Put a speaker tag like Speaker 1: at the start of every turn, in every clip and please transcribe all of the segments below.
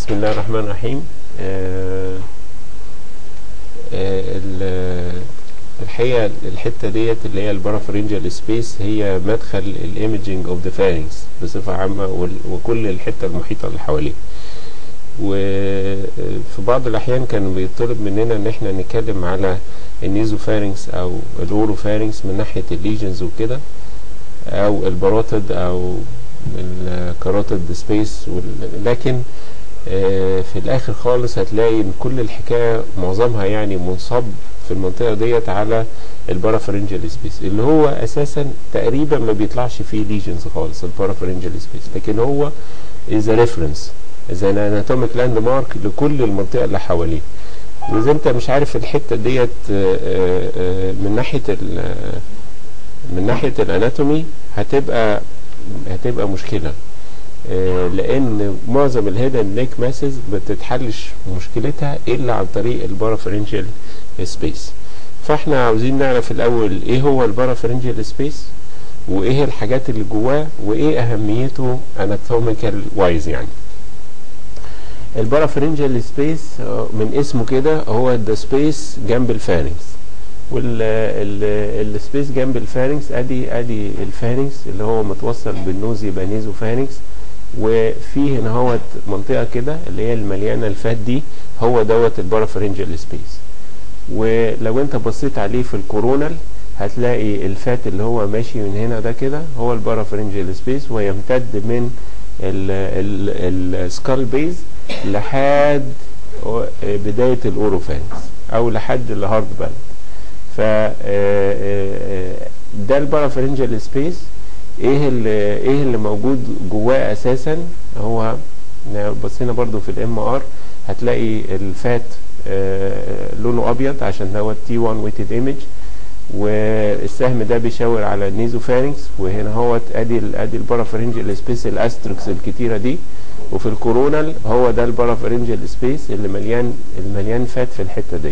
Speaker 1: بسم الله الرحمن الرحيم آه، آه، ال- الحقيقة الحتة ديت اللي هي البارافرنجال سبيس هي مدخل الايمجنج اوف ذا فارنكس بصفة عامة وال- وكل الحتة المحيطة اللي حواليه وفي بعض الأحيان كان بيطلب مننا إن احنا نتكلم على النيزوفارنكس أو الأوروفارنكس من ناحية الليجنز وكده أو الباروتد أو الكاروتد سبيس لكن آه، في الاخر خالص هتلاقي ان كل الحكايه معظمها يعني منصب في المنطقه ديت على البارافرنجال سبيس اللي هو اساسا تقريبا ما بيطلعش فيه ليجنز خالص البارافرنجال سبيس لكن هو از ريفرنس از ان اناتوميك لاند مارك لكل المنطقه اللي حواليه واذا انت مش عارف الحته ديت آه، آه، آه، من ناحيه ال- من ناحيه الاناتومي هتبقى هتبقى مشكله آه، لان معظم الهيدن نيك ماسز ما بتتحلش مشكلتها الا عن طريق البارافرنجال سبيس فاحنا عاوزين نعرف الاول ايه هو البارافرنجال سبيس وايه الحاجات اللي جواه وايه اهميته اناتوميكال وايز يعني البارافرنجال سبيس من اسمه كده هو ده سبيس جنب الفارنكس والسبيس جنب الفارنكس ادي ادي الفارنكس اللي هو متوصل بالنوز يبقى نيزو فارنكس وفي هنا هوت منطقه كده اللي هي المليانه الفات دي هو دوت البارافرنجال سبيس ولو انت بصيت عليه في الكورونال هتلاقي الفات اللي هو ماشي من هنا ده كده هو البارافرنجال سبيس ويمتد من السكال بيز لحد بدايه الاوروفانكس او لحد الهارد بالانس ف ده البارافرنجال سبيس ايه اللي ايه اللي موجود جواه اساسا هو لو بصينا برضو في الام ار هتلاقي الفات آه، لونه ابيض عشان دوت تي 1 ويتد ايمج والسهم ده بيشاور على النيزوفارنكس وهنا هو ادي ال ادي البارافرنجال سبيس الاستركس الكتيره دي وفي الكورونال هو ده البارافرنجال سبيس اللي مليان المليان فات في الحته ديت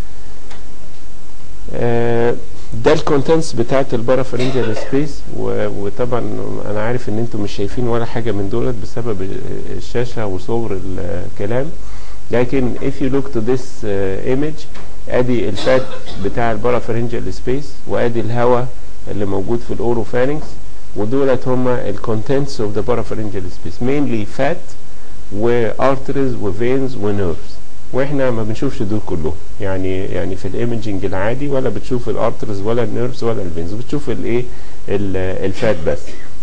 Speaker 1: آه، ده الكونتنتس بتاعت البارافرنجال سبيس وطبعا انا عارف ان انتم مش شايفين ولا حاجه من دولت بسبب الشاشه وصور الكلام لكن if you look to this uh, image ادي الفات بتاع البارافرنجال سبيس وادي الهواء اللي موجود في الاوروفارنكس ودولت هما الكونتنتس اوف ذا بارافرنجال سبيس mainly فات وارتريز وفينز ونيرفز واحنا ما بنشوفش دول كلهم يعني يعني في الايمجنج العادي ولا بتشوف الارترز ولا النيرفز ولا الفينز بتشوف الايه ال- الفات بس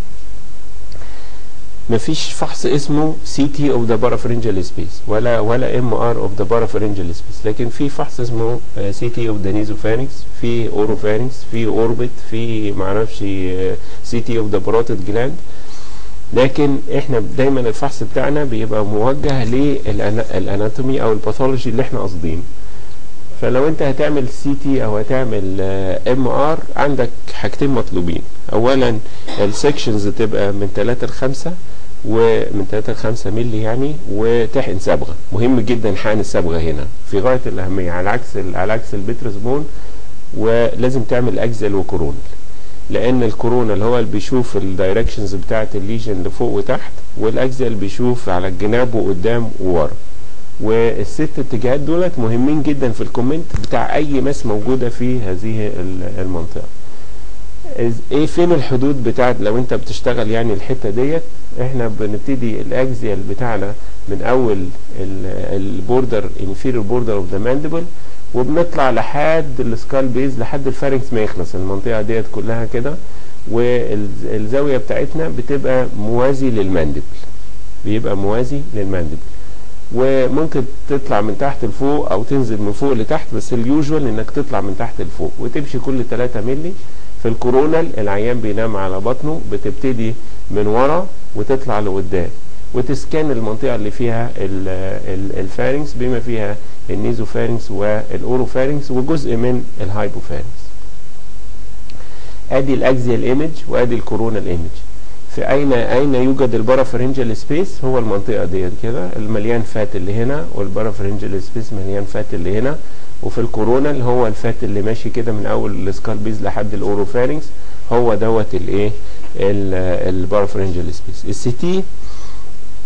Speaker 1: مفيش فحص اسمه سي تي اوف ذا بارافرنجال سبيس ولا ولا ام ار اوف ذا بارافرنجال سبيس لكن في فحص اسمه سي تي اوف ذا نيزوفارنكس في اوروفارنكس في اوربت في معرفش سي تي اوف ذا باروتد جلاند لكن احنا دايما الفحص بتاعنا بيبقى موجه للاناتومي او الباثولوجي اللي احنا قاصدين فلو انت هتعمل سي تي او هتعمل ام ار عندك حاجتين مطلوبين اولا السكشنز تبقى من 3 ل 5 ومن 3 ل 5 مللي يعني وتحقن صبغه مهم جدا حقن الصبغه هنا في غايه الاهميه على عكس على عكس البترسبون ولازم تعمل اكزل وكورونال لان الكورونا اللي هو اللي بيشوف الدايركشنز بتاعه الليجن لفوق وتحت والاكزل بيشوف على الجناب وقدام وورا والست اتجاهات دولت مهمين جدا في الكومنت بتاع اي ماس موجوده في هذه ال- المنطقه إز- ايه فين الحدود بتاعت لو انت بتشتغل يعني الحته ديت احنا بنبتدي الاكزيال بتاعنا من اول البوردر انفيريور بوردر اوف ذا ماندبل وبنطلع لحد السكال بيز لحد الفارنكس ما يخلص المنطقه ديت كلها كده والزاويه بتاعتنا بتبقى موازي للماندبل بيبقى موازي للماندبل وممكن تطلع من تحت لفوق او تنزل من فوق لتحت بس اليوجوال انك تطلع من تحت لفوق وتمشي كل 3 مللي في الكورونال العيان بينام على بطنه بتبتدي من ورا وتطلع لقدام وتسكان المنطقه اللي فيها ال- ال- الفارنكس بما فيها النيزوفارنكس والاوروفارنكس وجزء من الهايبوفارنكس ادي الاكزيال ايمج وادي الكورونال ايمج في اين اين يوجد البارافرنجال سبيس هو المنطقه ديت كده المليان فات اللي هنا والبارافرنجال سبيس مليان فات اللي هنا وفي الكورونا اللي هو الفات اللي ماشي كده من اول السكال بيز لحد الاوروفارنكس هو دوت الايه البارافرنجال سبيس السي تي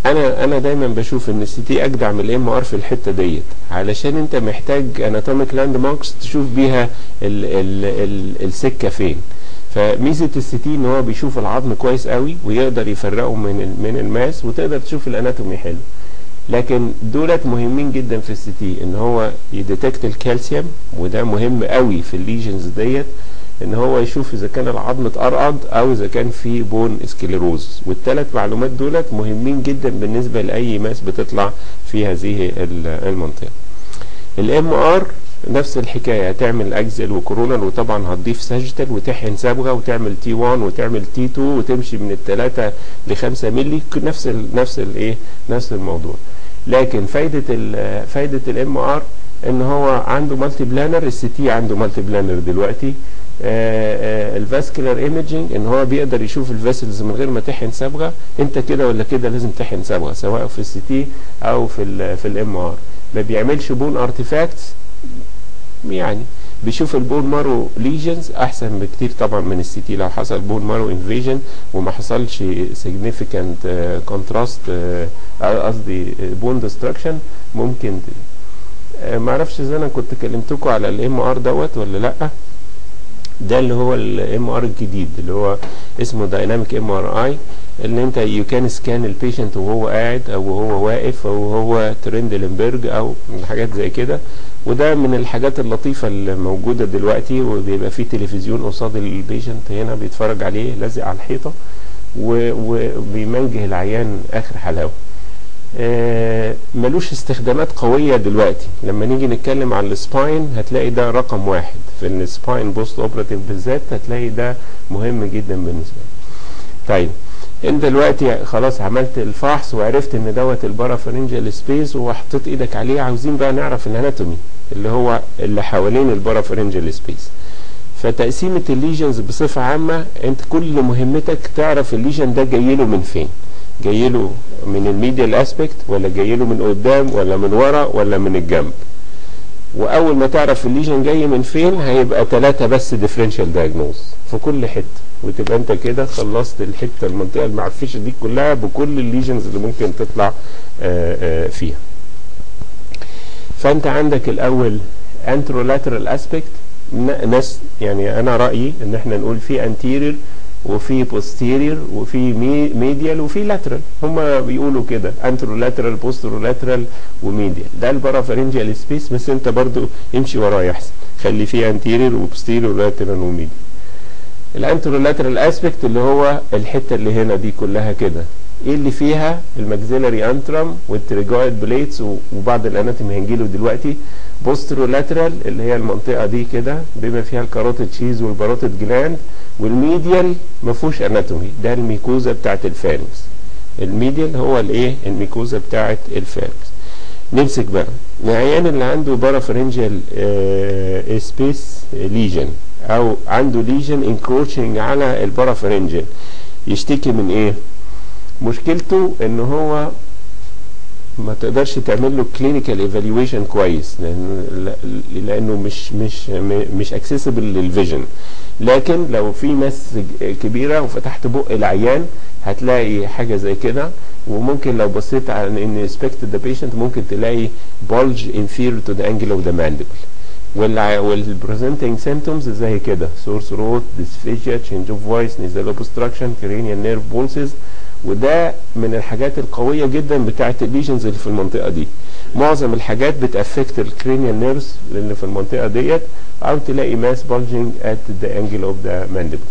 Speaker 1: انا انا دايما بشوف ان السي تي اجدع من الام ار في الحته ديت علشان انت محتاج اناتوميك لاند ماركس تشوف بيها ال ال ال السكه فين فميزه السي تي ان هو بيشوف العظم كويس قوي ويقدر يفرقه من ال- من الماس وتقدر تشوف الاناتومي حلو لكن دولت مهمين جدا في السي تي ان هو يديتكت الكالسيوم وده مهم قوي في الليجنز ديت ان هو يشوف اذا كان العظم اتقرقض او اذا كان في بون اسكليروز والثلاث معلومات دولت مهمين جدا بالنسبه لاي ماس بتطلع في هذه ال- المنطقه الام ار نفس الحكايه هتعمل اكزل وكورونال وطبعا هتضيف ساجيتال وتحقن صبغه وتعمل تي 1 وتعمل تي 2 وتمشي من الثلاثه ل 5 مللي ك- نفس ال نفس الايه نفس الموضوع لكن فايده ال فايده الام ار ان هو عنده مالتي بلانر السي تي عنده مالتي بلانر دلوقتي الفاسكولار ايمجنج ان هو بيقدر يشوف الفيسلز من غير ما تحقن صبغه انت كده ولا كده لازم تحقن صبغه سواء في السي تي او في ال في الام ار ما بيعملش بون ارتيفاكتس يعني بيشوف البون مارو ليجنز احسن بكتير طبعا من السي تي لو حصل بون مارو انفيجن وما حصلش significant كونتراست قصدي بون ديستراكشن ممكن آه، ما اعرفش اذا انا كنت كلمتكم على الام ار دوت ولا لا ده اللي هو الام ار الجديد اللي هو اسمه دايناميك ام ار اي اللي انت يو كان سكان البيشنت وهو قاعد او وهو واقف او وهو ترندلنبرج او حاجات زي كده وده من الحاجات اللطيفة اللي موجودة دلوقتي وبيبقى فيه تلفزيون قصاد البيشنت هنا بيتفرج عليه لازق على الحيطة و- وبيمنجه العيان اخر حلاوة آه، ملوش استخدامات قوية دلوقتي لما نيجي نتكلم عن السباين هتلاقي ده رقم واحد في السباين بوست اوبراتيف بالذات هتلاقي ده مهم جدا بالنسبة لك طيب انت دلوقتي خلاص عملت الفحص وعرفت ان دوت البارافرنجال سبيس وحطيت ايدك عليه عاوزين بقى نعرف الاناتومي اللي هو اللي حوالين البارافرنجال سبيس فتقسيمة الليجنز بصفة عامة انت كل مهمتك تعرف الليجن ده جاي له من فين جاي له من الميديال اسبكت ولا جاي له من قدام ولا من ورا ولا من الجنب واول ما تعرف الليجن جاي من فين هيبقى ثلاثة بس ديفرنشال دايجنوز في كل حتة وتبقى انت كده خلصت الحتة المنطقة المعفشة دي كلها بكل الليجنز اللي ممكن تطلع آه، آه، فيها فانت عندك الاول انترولاترال اسبكت ناس يعني انا رايي ان احنا نقول في انتيرير وفي بوستيرير وفي ميديال وفي لاترال هم بيقولوا كده انترولاترال بوسترولاترال وميديال ده البارافرنجيال سبيس بس انت برضو امشي ورايا احسن خلي فيه انتيرير وبوستيرير ولاترال وميديال الانترولاترال اسبكت اللي هو الحته اللي هنا دي كلها كده ايه اللي فيها الماكسيلاري انترم والتريجويد بليتس وبعض الاناتومي هنجيله دلوقتي بوسترولاترال اللي هي المنطقه دي كده بما فيها الكاروتيد شيز والباروتيد جلاند والميديال ما فيهوش اناتومي ده الميكوزا بتاعت الفارنكس الميديال هو الايه الميكوزا بتاعت الفارنكس نمسك بقى العيان اللي عنده بارافرنجال سبيس ليجن او عنده ليجن انكروتشنج على البارافرنجال يشتكي من ايه مشكلته ان هو ما تقدرش تعمل له كلينيكال ايفالويشن كويس لأن لانه مش مش مش اكسسبل للفيجن لكن لو في مس كبيره وفتحت بق العيان هتلاقي حاجه زي كده وممكن لو بصيت على ان inspected ذا بيشنت ممكن تلاقي bulge inferior to the angle of the mandible والبريزنتنج سيمتومز زي كده سور ثروت ديسفيجيا تشينج اوف فويس نيزال اوبستراكشن كرينيال نيرف بولسز وده من الحاجات القوية جدا بتاعت الليجنز اللي في المنطقة دي معظم الحاجات بتأفكت الكرينيال نيرفز اللي في المنطقة ديت أو تلاقي ماس bulging at the angle of the mandible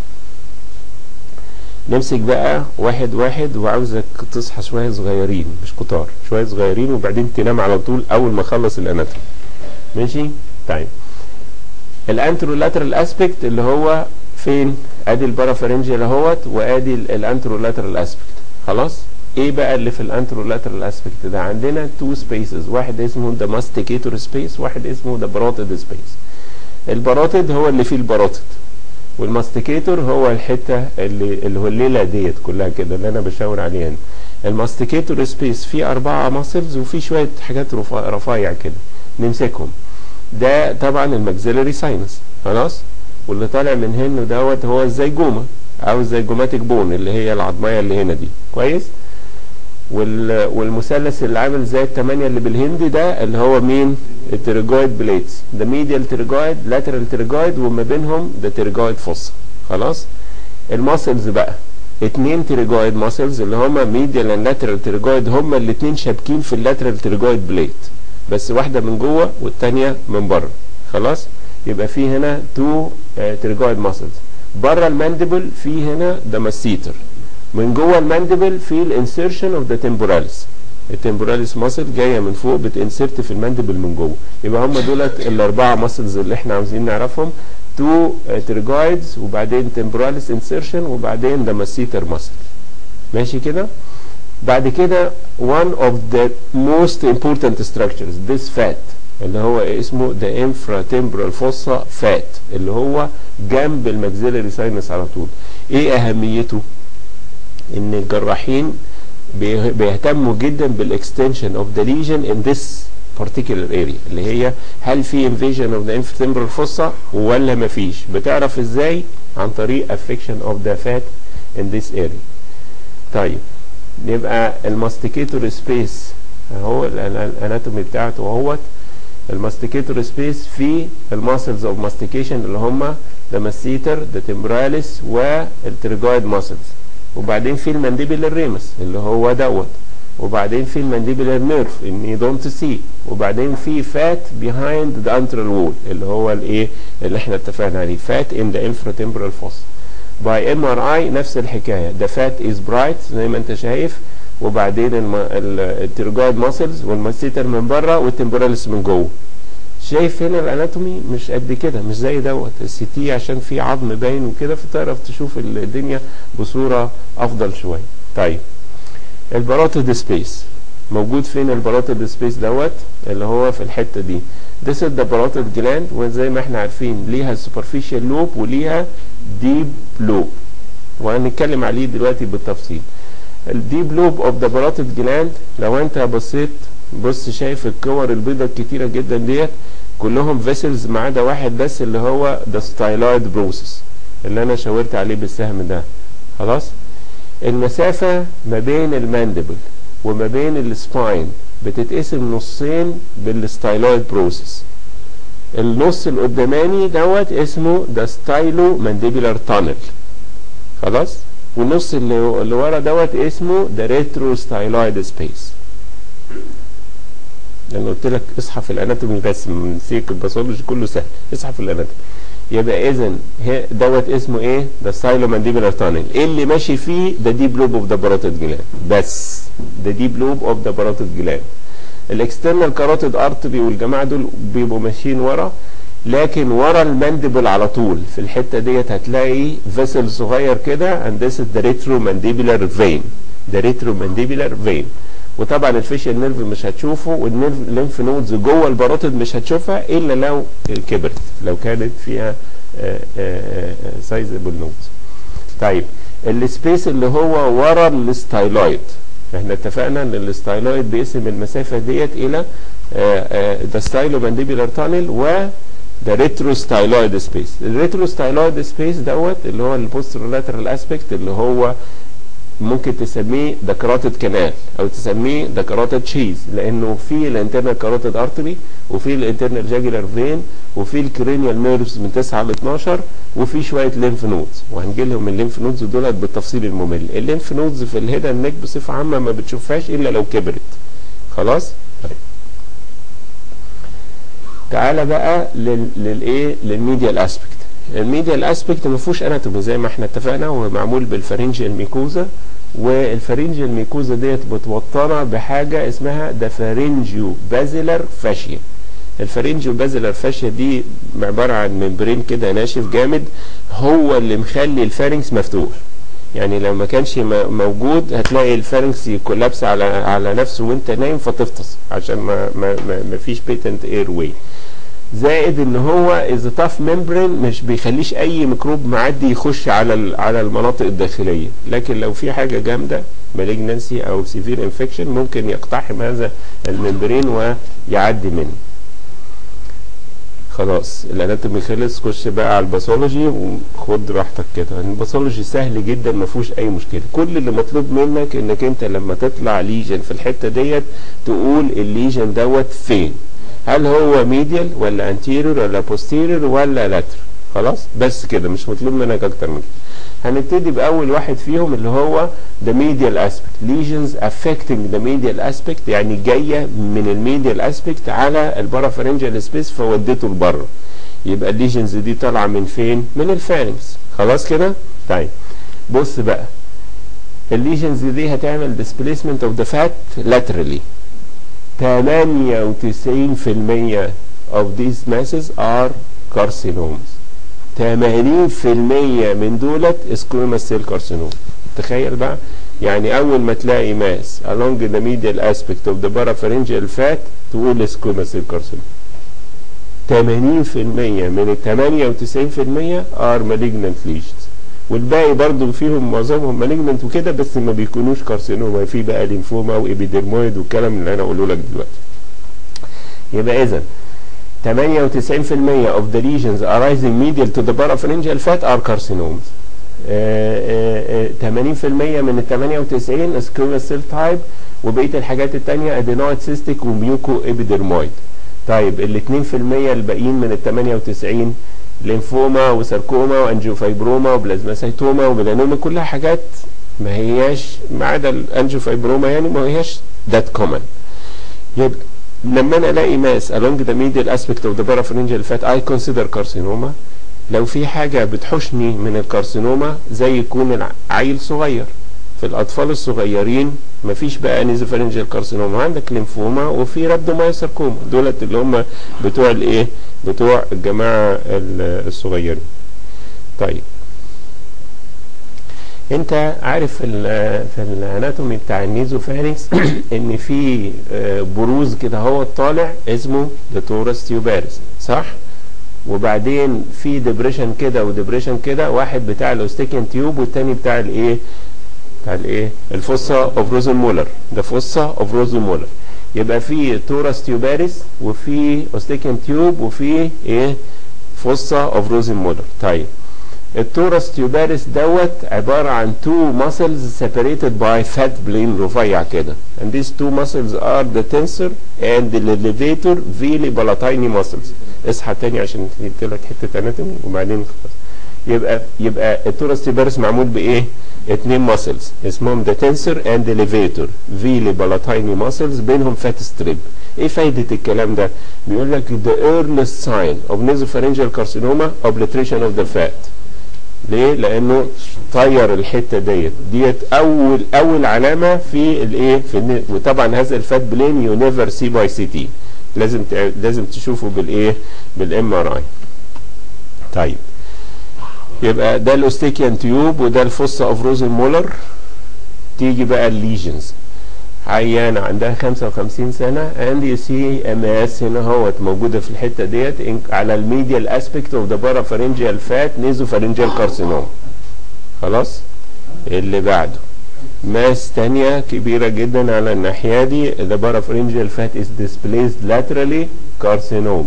Speaker 1: نمسك بقى واحد واحد وعاوزك تصحى شوية صغيرين مش كتار شوية صغيرين وبعدين تنام على طول أول ما أخلص الأناتومي ماشي طيب الانترولاترال اسبكت اللي هو فين ادي البارافرنجيال اهوت وادي الانترولاترال اسبكت خلاص ايه بقى اللي في الانترولاترال اسبكت ده عندنا تو سبيسز واحد اسمه ذا ماستيكيتور سبيس واحد اسمه ذا باروتيد سبيس الباروتيد هو اللي فيه الباروتيد والماستيكيتور هو الحته اللي اللي هو الليله ديت كلها كده اللي انا بشاور عليها هنا الماستيكيتور سبيس فيه اربعه ماسلز وفيه شويه حاجات رفايع كده نمسكهم ده طبعا الماكسيلاري ساينس خلاص واللي طالع من هنا دوت هو الزيجوما او الزيجوماتيك بون اللي هي العظميه اللي هنا دي كويس وال والمثلث اللي عامل زي التمانية اللي بالهندي ده اللي هو مين التريجويد بليتس ده ميديال تريجويد لاترال تريجويد وما بينهم ده تريجويد فوسا خلاص الماسلز بقى اتنين تريجويد ماسلز اللي هما ميديال اند لاترال تريجويد هما الاتنين شابكين في اللاترال تريجويد بليت بس واحده من جوه والتانيه من بره خلاص يبقى في هنا تو تريجويد ماسلز بره المانديبل في هنا ده مسيتر من جوه المانديبل في الانسيرشن اوف ذا تمبوراليس التمبوراليس ماسل جايه من فوق بتنسرت في المانديبل من جوه يبقى هم دولت الاربعه ماسلز اللي احنا عاوزين نعرفهم تو تريجويدز وبعدين تمبوراليس انسيرشن وبعدين ده مسيتر ماسل ماشي كده بعد كده one of the most important structures this fat اللي هو اسمه the infratemporal fossa fat اللي هو جنب الماكسيلاري ساينس على طول ايه اهميته ان الجراحين بيهتموا جدا بالاكستنشن اوف ذا ليجن ان ذس particular area اللي هي هل في invasion of the infratemporal fossa ولا مفيش بتعرف ازاي عن طريق affection of the fat in this area طيب يبقى الماستيكيتور سبيس اهو الاناتومي بتاعته اهوت الماستيكيتور سبيس في الماسلز اوف ماستيكيشن اللي هم ده مسيتر ده تمبراليس والتريجويد ماسلز وبعدين في المانديبيلر ريمس اللي هو دوت وبعدين في المانديبيلر نيرف ان يو دونت سي وبعدين في فات بيهايند ذا انترال وول اللي هو الايه اللي احنا اتفقنا عليه فات ان ذا انفراتمبرال فوس باي ام ار اي نفس الحكايه ده فات از برايت زي ما انت شايف وبعدين الترجويد ماسلز والماسيتر من بره والتمبوراليس من جوه شايف هنا الاناتومي مش قد كده مش زي دوت السي تي عشان في عظم باين وكده فتعرف تشوف الدنيا بصوره افضل شويه طيب الباروتيد سبيس موجود فين الباروتيد سبيس دوت اللي هو في الحته دي This is the parotid gland وزي ما احنا عارفين ليها superficial lobe وليها deep lobe وهنتكلم عليه دلوقتي بالتفصيل الديب لوب اوف ذا parotid gland لو انت بصيت بص شايف الكور البيضاء الكتيرة جدا ديت كلهم فيسلز ما عدا واحد بس اللي هو ذا ستايلويد بروسس اللي انا شاورت عليه بالسهم ده خلاص المسافة ما بين الماندبل وما بين السباين بتتقسم نصين بالستايلويد بروسس النص القداماني دوت اسمه ده ستايلو مانديبولار تانل خلاص والنص اللي اللي ورا دوت اسمه ده ريترو ستايلويد سبيس لان قلت لك اصحى في الاناتومي بس من سيك الباثولوجي كله سهل اصحى في الاناتومي يبقى اذا دوت اسمه ايه ده ستايلو مانديبولار تانل ايه اللي ماشي فيه ده ديب لوب اوف ذا باروتيد جلاند بس ده ديب لوب اوف ذا باروتيد جلاند الاكسترنال كاروتيد ارتري والجماعه دول بيبقوا ماشيين ورا لكن ورا المانديبل على طول في الحته ديت هتلاقي فيسل صغير كده and this is the retromandibular vein the retromandibular vein وطبعا الفيشيال نيرف مش هتشوفه والليمف نودز جوه الباروتيد مش هتشوفها الا لو كبرت لو كانت فيها سايزبل نودز طيب السبيس اللي هو ورا الستايلويد احنا اتفقنا ان الستايلويد بيقسم المسافه ديت الى ذا ستايلو مانديبولار تانل و ده ريترو ستايلويد سبيس الريترو ستايلويد سبيس دوت اللي هو البوسترولاترال اسبكت اللي هو ممكن تسميه ده كاراتيد كانال او تسميه ده كاراتيد شيز لانه في الانترنال كاراتيد ارتري وفي الانترنال جاجولار فين وفي الكرينيال نيرفز من 9 ل 12 وفي شويه ليمف نودز وهنجي لهم الليمف نودز دولت بالتفصيل الممل الليمف نودز في الهيد نيك بصفه عامه ما بتشوفهاش الا لو كبرت خلاص طيب تعالى بقى للايه للميديال اسبكت الميديال اسبكت ما فيهوش اناتومي زي ما احنا اتفقنا هو معمول بالفارنجيال ميكوزا والفارنجيال ميكوزا ديت متوطنه بحاجه اسمها ده فارنجيو بازيلر فاشيا الفارنجيو بازيلر فاشيا دي عباره عن ممبرين كده ناشف جامد هو اللي مخلي الفارنكس مفتوح يعني لو ما كانش موجود هتلاقي الفارنكس كولابس على على نفسه وانت نايم فتفطس عشان ما ما ما, ما فيش بيتنت اير واي زائد ان هو از تاف ممبرين مش بيخليش اي ميكروب معدي يخش على على المناطق الداخليه لكن لو في حاجه جامده مالجنسي او سيفير انفكشن ممكن يقتحم هذا الممبرين ويعدي منه خلاص الاناتومي خلص خش بقى على الباثولوجي وخد راحتك كده الباثولوجي سهل جدا ما فيهوش اي مشكله كل اللي مطلوب منك انك انت لما تطلع ليجن في الحته ديت تقول الليجن دوت فين هل هو ميديال ولا انتيريور ولا بوستيريور ولا لاتر خلاص بس كده مش مطلوب منك اكتر من كده هنبتدي باول واحد فيهم اللي هو the medial aspect lesions affecting the medial aspect يعني جايه من الميديال aspect على البارافرنجال سبيس فودته لبره يبقى الليجنز دي طالعه من فين من الفارنكس خلاص كده طيب بص بقى الليجنز دي هتعمل displacement of the fat laterally 98% of these masses are carcinomas 80% من دولت سكويما سيل كارسينوم تخيل بقى يعني اول ما تلاقي ماس along the medial aspect of the parapharyngeal fat تقول سكويما سيل كارسينوم 80% من ال 98% are malignant lesions والباقي برضو فيهم معظمهم مالجننت وكده بس ما بيكونوش كارسينوما في بقى لينفوما وابيدرمويد والكلام اللي انا اقوله لك دلوقتي يبقى اذا 98% of the lesions arising medial to the parapharyngeal fat are carcinomas. آه، آه، آه، 80% من ال 98 سكويما سيل تايب وبقيه الحاجات الثانيه ادينويد سيستيك وميوكو ابيدرمويد. طيب ال 2% الباقيين من ال 98 لينفوما وساركوما وانجيوفايبروما وبلازماسيتوما وميلانوما كلها حاجات ما هياش ما عدا الانجيوفايبروما يعني ما هياش ذات كومن. يبقى لما انا الاقي ماس along the medial aspect of the parapharyngeal fat I consider carcinoma لو في حاجة بتحشني من الكارسينوما زي يكون العيل صغير في الأطفال الصغيرين مفيش بقى نيزوفارنجيال كارسينوما عندك ليمفوما وفي رابدومايوساركوما دولت اللي هم بتوع الايه بتوع الجماعة الصغيرين طيب انت عارف في ال في الاناتومي بتاع النيزوفارينكس ان في بروز كده هو طالع اسمه التورس تيوباريس صح وبعدين في ديبريشن كده وديبريشن كده واحد بتاع الاوستيكين تيوب والتاني بتاع الايه بتاع الايه الفوسا اوف روزن مولر ده فوسا اوف روزن مولر يبقى في تورس تيوباريس وفي اوستيكين تيوب وفي ايه فوسا اوف روزن مولر طيب التورس تيوباريس دوت عبارة عن two muscles separated by fat plane رفيع كده and these two muscles are the tensor and the levator vili palatini muscles اصحى تاني عشان نديت لك حتة اناتومي وبعدين خلاص يبقى يبقى التورس تيوباريس معمول بايه؟ اتنين muscles اسمهم the tensor and the levator vili palatini muscles بينهم fat strip ايه فايدة الكلام ده؟ بيقول لك the earliest sign of nasopharyngeal carcinoma obliteration of the fat ليه؟ لانه طير الحته ديت ديت اول اول علامه في الايه في الن... وطبعا هذا الفات بلين يو نيفر سي باي سي تي لازم ت... لازم تشوفه بالايه بالام ار اي طيب يبقى ده الاوستيكيان تيوب وده الفوسا اوف روزن مولر تيجي بقى الليجنز عيانة عندها 55 سنة and you see a mass هنا اهوت موجودة في الحتة ديت على الميديال aspect of the parapharyngeal fat nasopharyngeal carcinoma خلاص اللي بعده ماس تانية كبيرة جدا على الناحية دي the parapharyngeal fat is displaced laterally carcinoma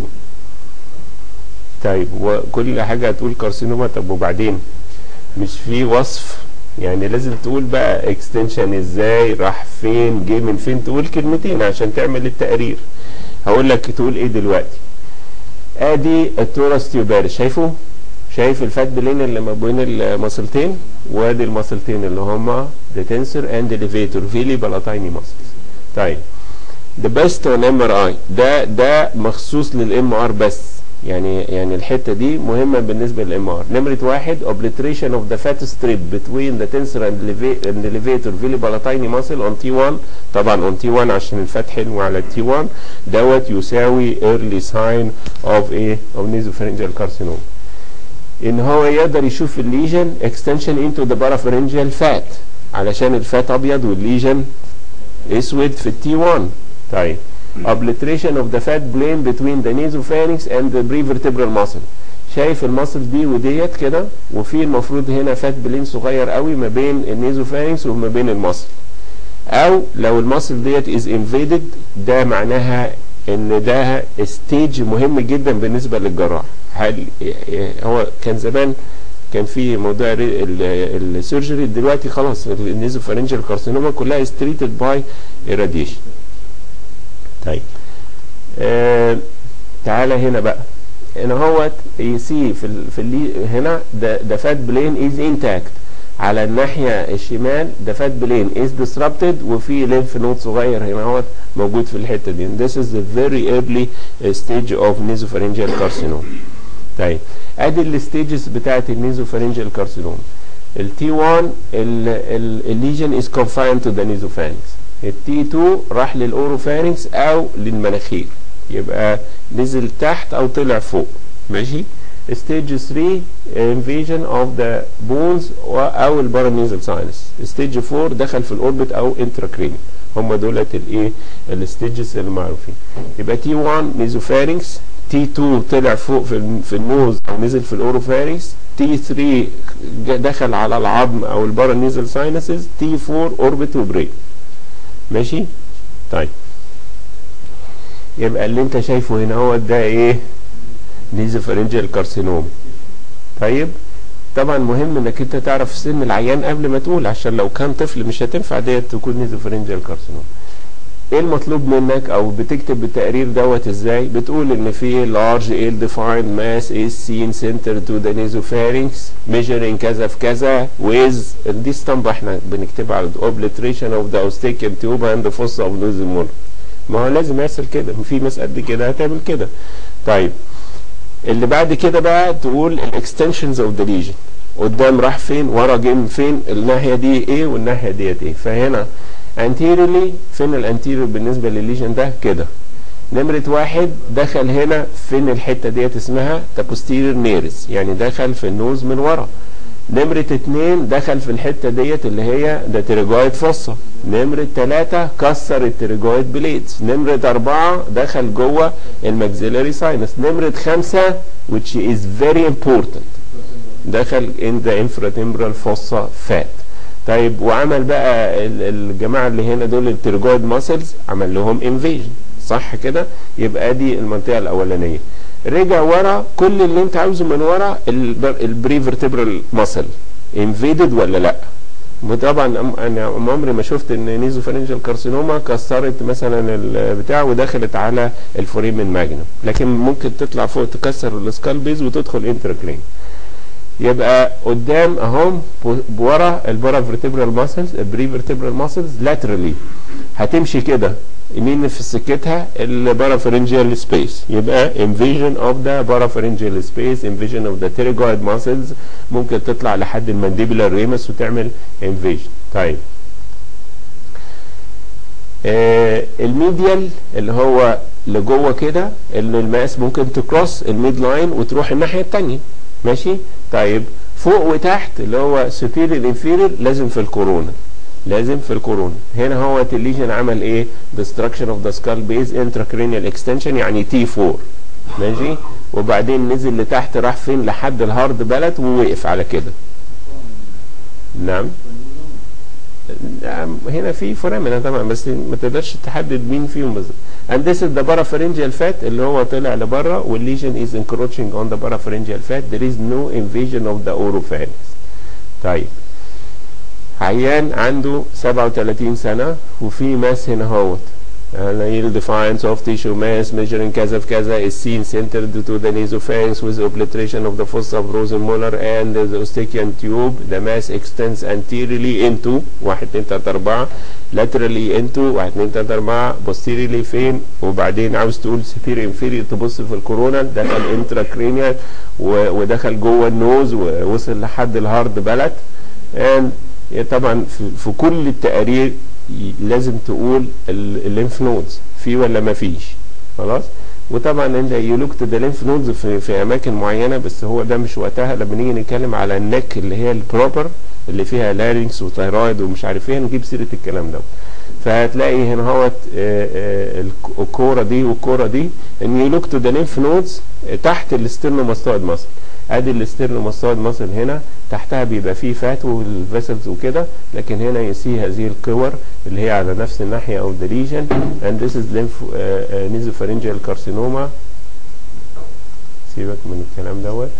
Speaker 1: طيب وكل حاجة هتقول كارسينوما طب وبعدين مش في وصف يعني لازم تقول بقى اكستنشن ازاي راح فين جه من فين تقول كلمتين عشان تعمل التقرير هقول لك تقول ايه دلوقتي ادي التورس تيوباريس شايفه شايف الفات بلين اللي ما بين المصلتين وادي المصلتين اللي هما the tensor and the levator فيلي بلاتايني muscles طيب the best on MRI ده ده مخصوص للام ار بس يعني يعني الحته دي مهمه بالنسبه للام ار نمره واحد obliteration of the fat strip between the tensor and the levator villi palatini muscle on T1 طبعا on T1 عشان الفات حلو على T1 دوت يساوي early sign of ايه of nasopharyngeal carcinoma ان هو يقدر يشوف الليجن extension into the parapharyngeal fat علشان الفات ابيض والليجن اسود في التي 1 طيب obliteration of the fat plane between the nasopharynx and the prevertebral muscle شايف المصل دي وديت كده وفي المفروض هنا فات بلين صغير قوي ما بين النيزوفارينكس وما بين المصل او لو المصل ديت is invaded ده معناها ان ده ستيج مهم جدا بالنسبه للجراح هل هو كان زمان كان في موضوع السيرجري دلوقتي خلاص النيزوفارنجال كارسينوما كلها ستريتد باي irradiation طيب آه تعالى هنا بقى هنا هو يسي في ال في اللي هنا ده ده فات بلين از انتاكت على الناحيه الشمال ده فات بلين از disrupted وفي لينف نود صغير هنا هو موجود في الحته دي this is the very early stage of nasopharyngeal carcinoma طيب ادي الستيجز بتاعت النيزوفارنجال كارسينوما التي 1 الليجن از confined to the nasopharynx التي 2 راح للاوروفارynx او للمناخير يبقى نزل تحت او طلع فوق ماشي ستيج 3 invasion of the bones او البارانيزال ساينس ستيج 4 دخل في الاوربت او انتراكرينيال هم دولت الايه الستيجز المعروفين يبقى تي 1 نيزوفارينكس تي 2 طلع فوق في في النوز او نزل في الاوروفارينكس تي 3 دخل على العظم او البارانيزال ساينسز تي 4 اوربت وبرين ماشي طيب يبقى اللي انت شايفه هنا هو ده ايه نيزوفارنجال كارسينوم طيب طبعا مهم انك انت تعرف سن العيان قبل ما تقول عشان لو كان طفل مش هتنفع ديت تكون نيزوفارنجال كارسينوم ايه المطلوب منك او بتكتب التقرير دوت ازاي بتقول ان في large ill defined mass is seen center to the nasopharynx measuring كذا في كذا with دي اسطمبة احنا بنكتبها على obliteration of the eustachian tube and the fossa of nasal molar ما هو لازم يحصل كده في ناس قد كده هتعمل كده طيب اللي بعد كده بقى تقول الاكستنشنز اوف ذا ليجن قدام راح فين ورا جيم فين الناحيه دي ايه والناحيه ديت ايه فهنا anteriorly فين الانتيريور بالنسبه للليجن ده كده نمرة واحد دخل هنا فين الحتة ديت اسمها تاكوستيرير نيرس يعني دخل في النوز من ورا نمرة اتنين دخل في الحتة ديت اللي هي ده تيريجويد فصة نمرة تلاتة كسر التيريجويد بليدز نمرة أربعة دخل جوه الماكسيلاري ساينس نمرة خمسة which is very important دخل in the infratemporal fossa fat طيب وعمل بقى الجماعة اللي هنا دول التيريجويد ماسلز عمل لهم انفيجن صح كده يبقى دي المنطقة الأولانية رجع ورا كل اللي انت عاوزه من ورا البريفرتبرال ماسل انفيدد ولا لا طبعا انا عمري ما شفت ان نيزوفارنجال كارسينوما كسرت مثلا البتاع ودخلت على الفوريمن ماجنم لكن ممكن تطلع فوق تكسر السكال بيز وتدخل انتراكرين يبقى قدام اهم ورا البارافرتبرال ماسلز البريفرتبرال ماسلز لاترالي هتمشي كده يمين في سكتها البارافرنجيال سبيس يبقى invasion of the parapharyngeal space invasion of the pterygoid muscles ممكن تطلع لحد المانديبولار ريمس وتعمل invasion طيب آه الميديال اللي هو لجوه كده اللي الماس ممكن تكروس الميد لاين وتروح الناحيه الثانيه ماشي طيب فوق وتحت اللي هو superior inferior لازم في الكورونا لازم في الكورونا هنا هو الليجن عمل ايه destruction of the skull base intracranial extension يعني تي 4 ماشي وبعدين نزل لتحت راح فين لحد الهارد بلد ووقف على كده نعم هنا في فورامنا طبعا بس ما تقدرش تحدد مين فيهم بالظبط and this is the parapharyngeal fat اللي هو طلع لبره والليجن is encroaching on the parapharyngeal fat there is no invasion of the oropharynx طيب عيان عنده 37 سنة وفي ماس هنا اهوت yield defiance of tissue mass measuring كذا في كذا is seen centered to the nasopharynx with obliteration of the fossa of rosenmolar and the eustachian tube the mass extends anteriorly into 1 2 3 4 laterally into 1 2 3 4 posteriorly فين وبعدين عاوز تقول superior inferior تبص في الكورونا دخل intracranial ودخل جوه النوز ووصل لحد الهارد بلد and طبعا في, في كل التقارير لازم تقول الليمف نودز في ولا ما فيش خلاص وطبعا انت يلوكت ده ليمف نودز في, في اماكن معينه بس هو ده مش وقتها لما نيجي نتكلم على النك اللي هي البروبر اللي فيها لارينكس وثايرويد ومش عارف ايه نجيب سيره الكلام ده فهتلاقي هنا هوت آه، آه، الك- الكوره دي والكوره دي ان يو لوك تو ذا ليمف نودز تحت الاسترنوماستويد ماسل ادي الاسترنوماستويد ماسل هنا تحتها بيبقى فيه فات والفيسلز وكده لكن هنا يسي هذه الكور اللي هي على نفس الناحيه او ذا ليجن and this is lymph uh, uh, nasopharyngeal carcinoma سيبك من الكلام دوت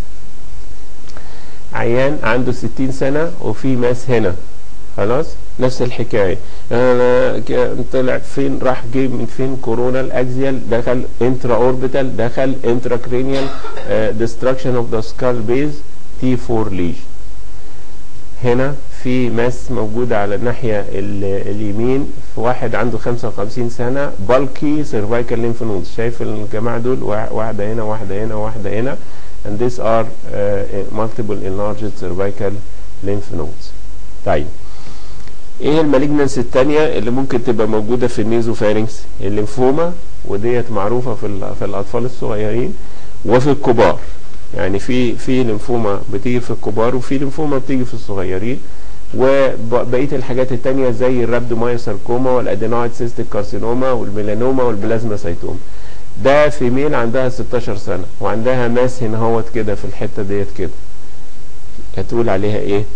Speaker 1: عيان عنده 60 سنة وفي ماس هنا خلاص نفس الحكاية انا ك- طلع فين راح جه من فين كورونال اكزيال دخل انترا اوربيتال دخل انترا كرينيال ديستراكشن اوف ذا سكال بيز تي 4 ليج هنا في ماس موجودة على الناحية ال- اليمين في واحد عنده 55 سنة بالكي سيرفايكال ليمف نودز شايف الجماعة دول وا- واحدة هنا واحدة هنا واحدة هنا and these are uh, multiple enlarged cervical lymph nodes طيب ايه المالجنس التانية اللي ممكن تبقى موجودة في النيزوفارينكس الليمفوما وديت معروفة في, ال- في الأطفال الصغيرين وفي الكبار يعني في في ليمفوما بتيجي في الكبار وفي ليمفوما بتيجي في الصغيرين وبقيه الحاجات التانية زي الرابدومايوساركوما والادينويد سيستيك كارسينوما والميلانوما والبلازما سيتوما ده في ميل عندها 16 سنة وعندها ماس هنا هوت كده في الحتة ديت كده هتقول عليها ايه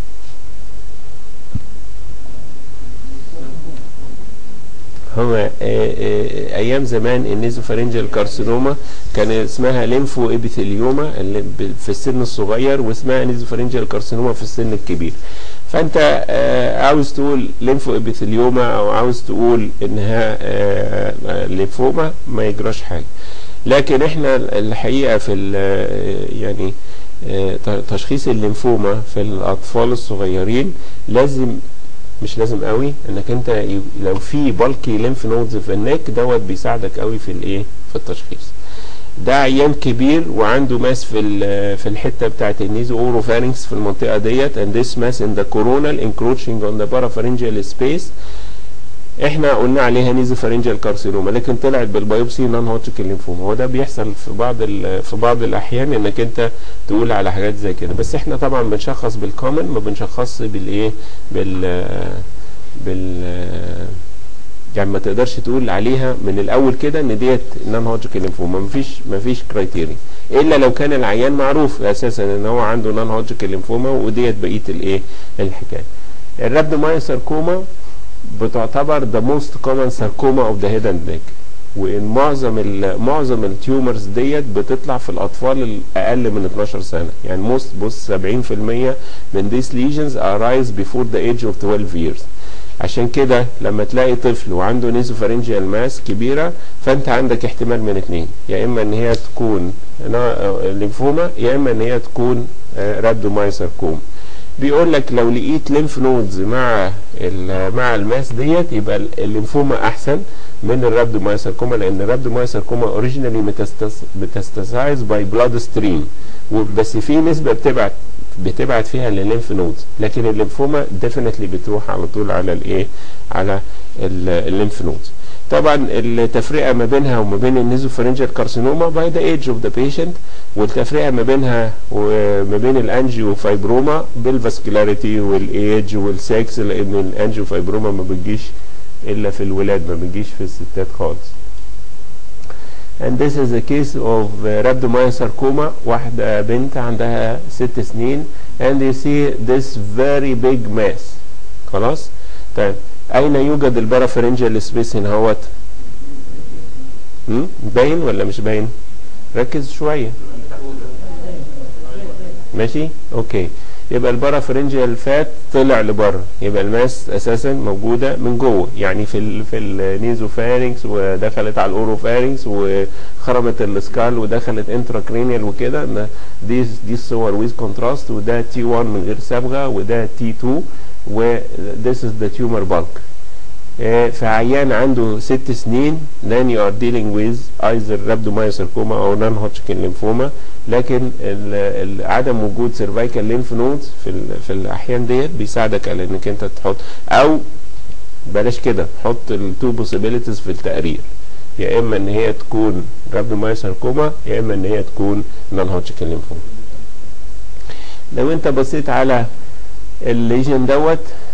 Speaker 1: هو آه، آه، ايام زمان النيزوفارنجال كارسينوما كان اسمها ليمفو ابيثيليوما اللي ب- في السن الصغير واسمها نيزوفارنجال كارسينوما في السن الكبير فانت آه، عاوز تقول ليمفو ابيثيليوما او عاوز تقول انها آه، آه، ليمفوما ما يجراش حاجه لكن احنا الحقيقه في ال- يعني آه، ت- تشخيص الليمفوما في الاطفال الصغيرين لازم مش لازم قوي انك انت ي- لو في بالكي ليمف نودز في النك دوت بيساعدك قوي في الايه في التشخيص ده عيان كبير وعنده ماس في ال- في الحته بتاعت النيزو اوروفارينكس في المنطقه ديت and this mass in the coronal encroaching on the parapharyngeal space احنا قلنا عليها نيزوفارينجال كارسينوما لكن طلعت بالبيوبسي نون هوتشكن ليمفوما وده بيحصل في بعض ال- في بعض الاحيان انك انت تقول على حاجات زي كده بس احنا طبعا بنشخص بالكومن ما بنشخصش بالايه بال بال يعني ما تقدرش تقول عليها من الاول كده ان ديت نون هوتشكن ليمفوما مفيش مفيش كرايتيريا الا لو كان العيان معروف اساسا ان هو عنده نون هوتشكن ليمفوما وديت بقيه الايه الحكايه الرابدومايوساركوما بتعتبر the most common sarcoma of the head and neck وان معظم ال معظم التيومرز ديت بتطلع في الاطفال الاقل من 12 سنه يعني موست بص 70% من these lesions arise before the age of 12 years عشان كده لما تلاقي طفل وعنده نيزوفارنجيال ماس كبيره فانت عندك احتمال من اتنين يا اما ان هي تكون ليمفوما يا اما ان هي تكون رابدومايساركوم بيقول لك لو لقيت ليمف نودز مع ال- مع الماس ديت يبقى ال- الليمفوما احسن من الرابدومايساركوما لان الرابدومايساركوما اوريجينالي ميتاستاسايز باي بلاد ستريم بس في نسبه بتبعت بتبعت فيها للليمف نودز لكن الليمفوما ديفينتلي بتروح على طول على الايه على الليمف نودز طبعا التفرقه ما بينها وما بين النيزوفارنجال كارسينوما باي ذا ايج اوف ذا بيشنت والتفرقه ما بينها وما بين الانجيو فايبروما بالفاسكولاريتي والايج والسكس لان الانجيو فايبروما ما بتجيش الا في الولاد ما بتجيش في الستات خالص and this is a case of uh, rhabdomyosarcoma واحدة بنت عندها ست سنين and you see this very big mass خلاص طيب أين يوجد البارافرنجال سبيس هنا هوت هم؟ باين ولا مش باين ركز شوية ماشي اوكي يبقى البارافرنجيال فات طلع لبره يبقى الماس اساسا موجوده من جوه يعني في ال في النيزوفارينكس ودخلت على الاوروفارينكس وخرمت السكال ودخلت انتراكرينيال وكده إن دي دي الصور ويز كونتراست وده تي 1 من غير صبغه وده تي 2 و this is the tumor bulk آه، في عيان عنده ست سنين then you are dealing with either rhabdomyosarcoma او non Hodgkin lymphoma لكن ال- ال- عدم وجود cervical lymph nodes في ال- في الاحيان ديت بيساعدك على انك انت تحط او بلاش كده حط التو possibilities في التقرير يا اما ان هي تكون rhabdomyosarcoma يا اما ان هي تكون non Hodgkin lymphoma لو انت بصيت على الليجن دوت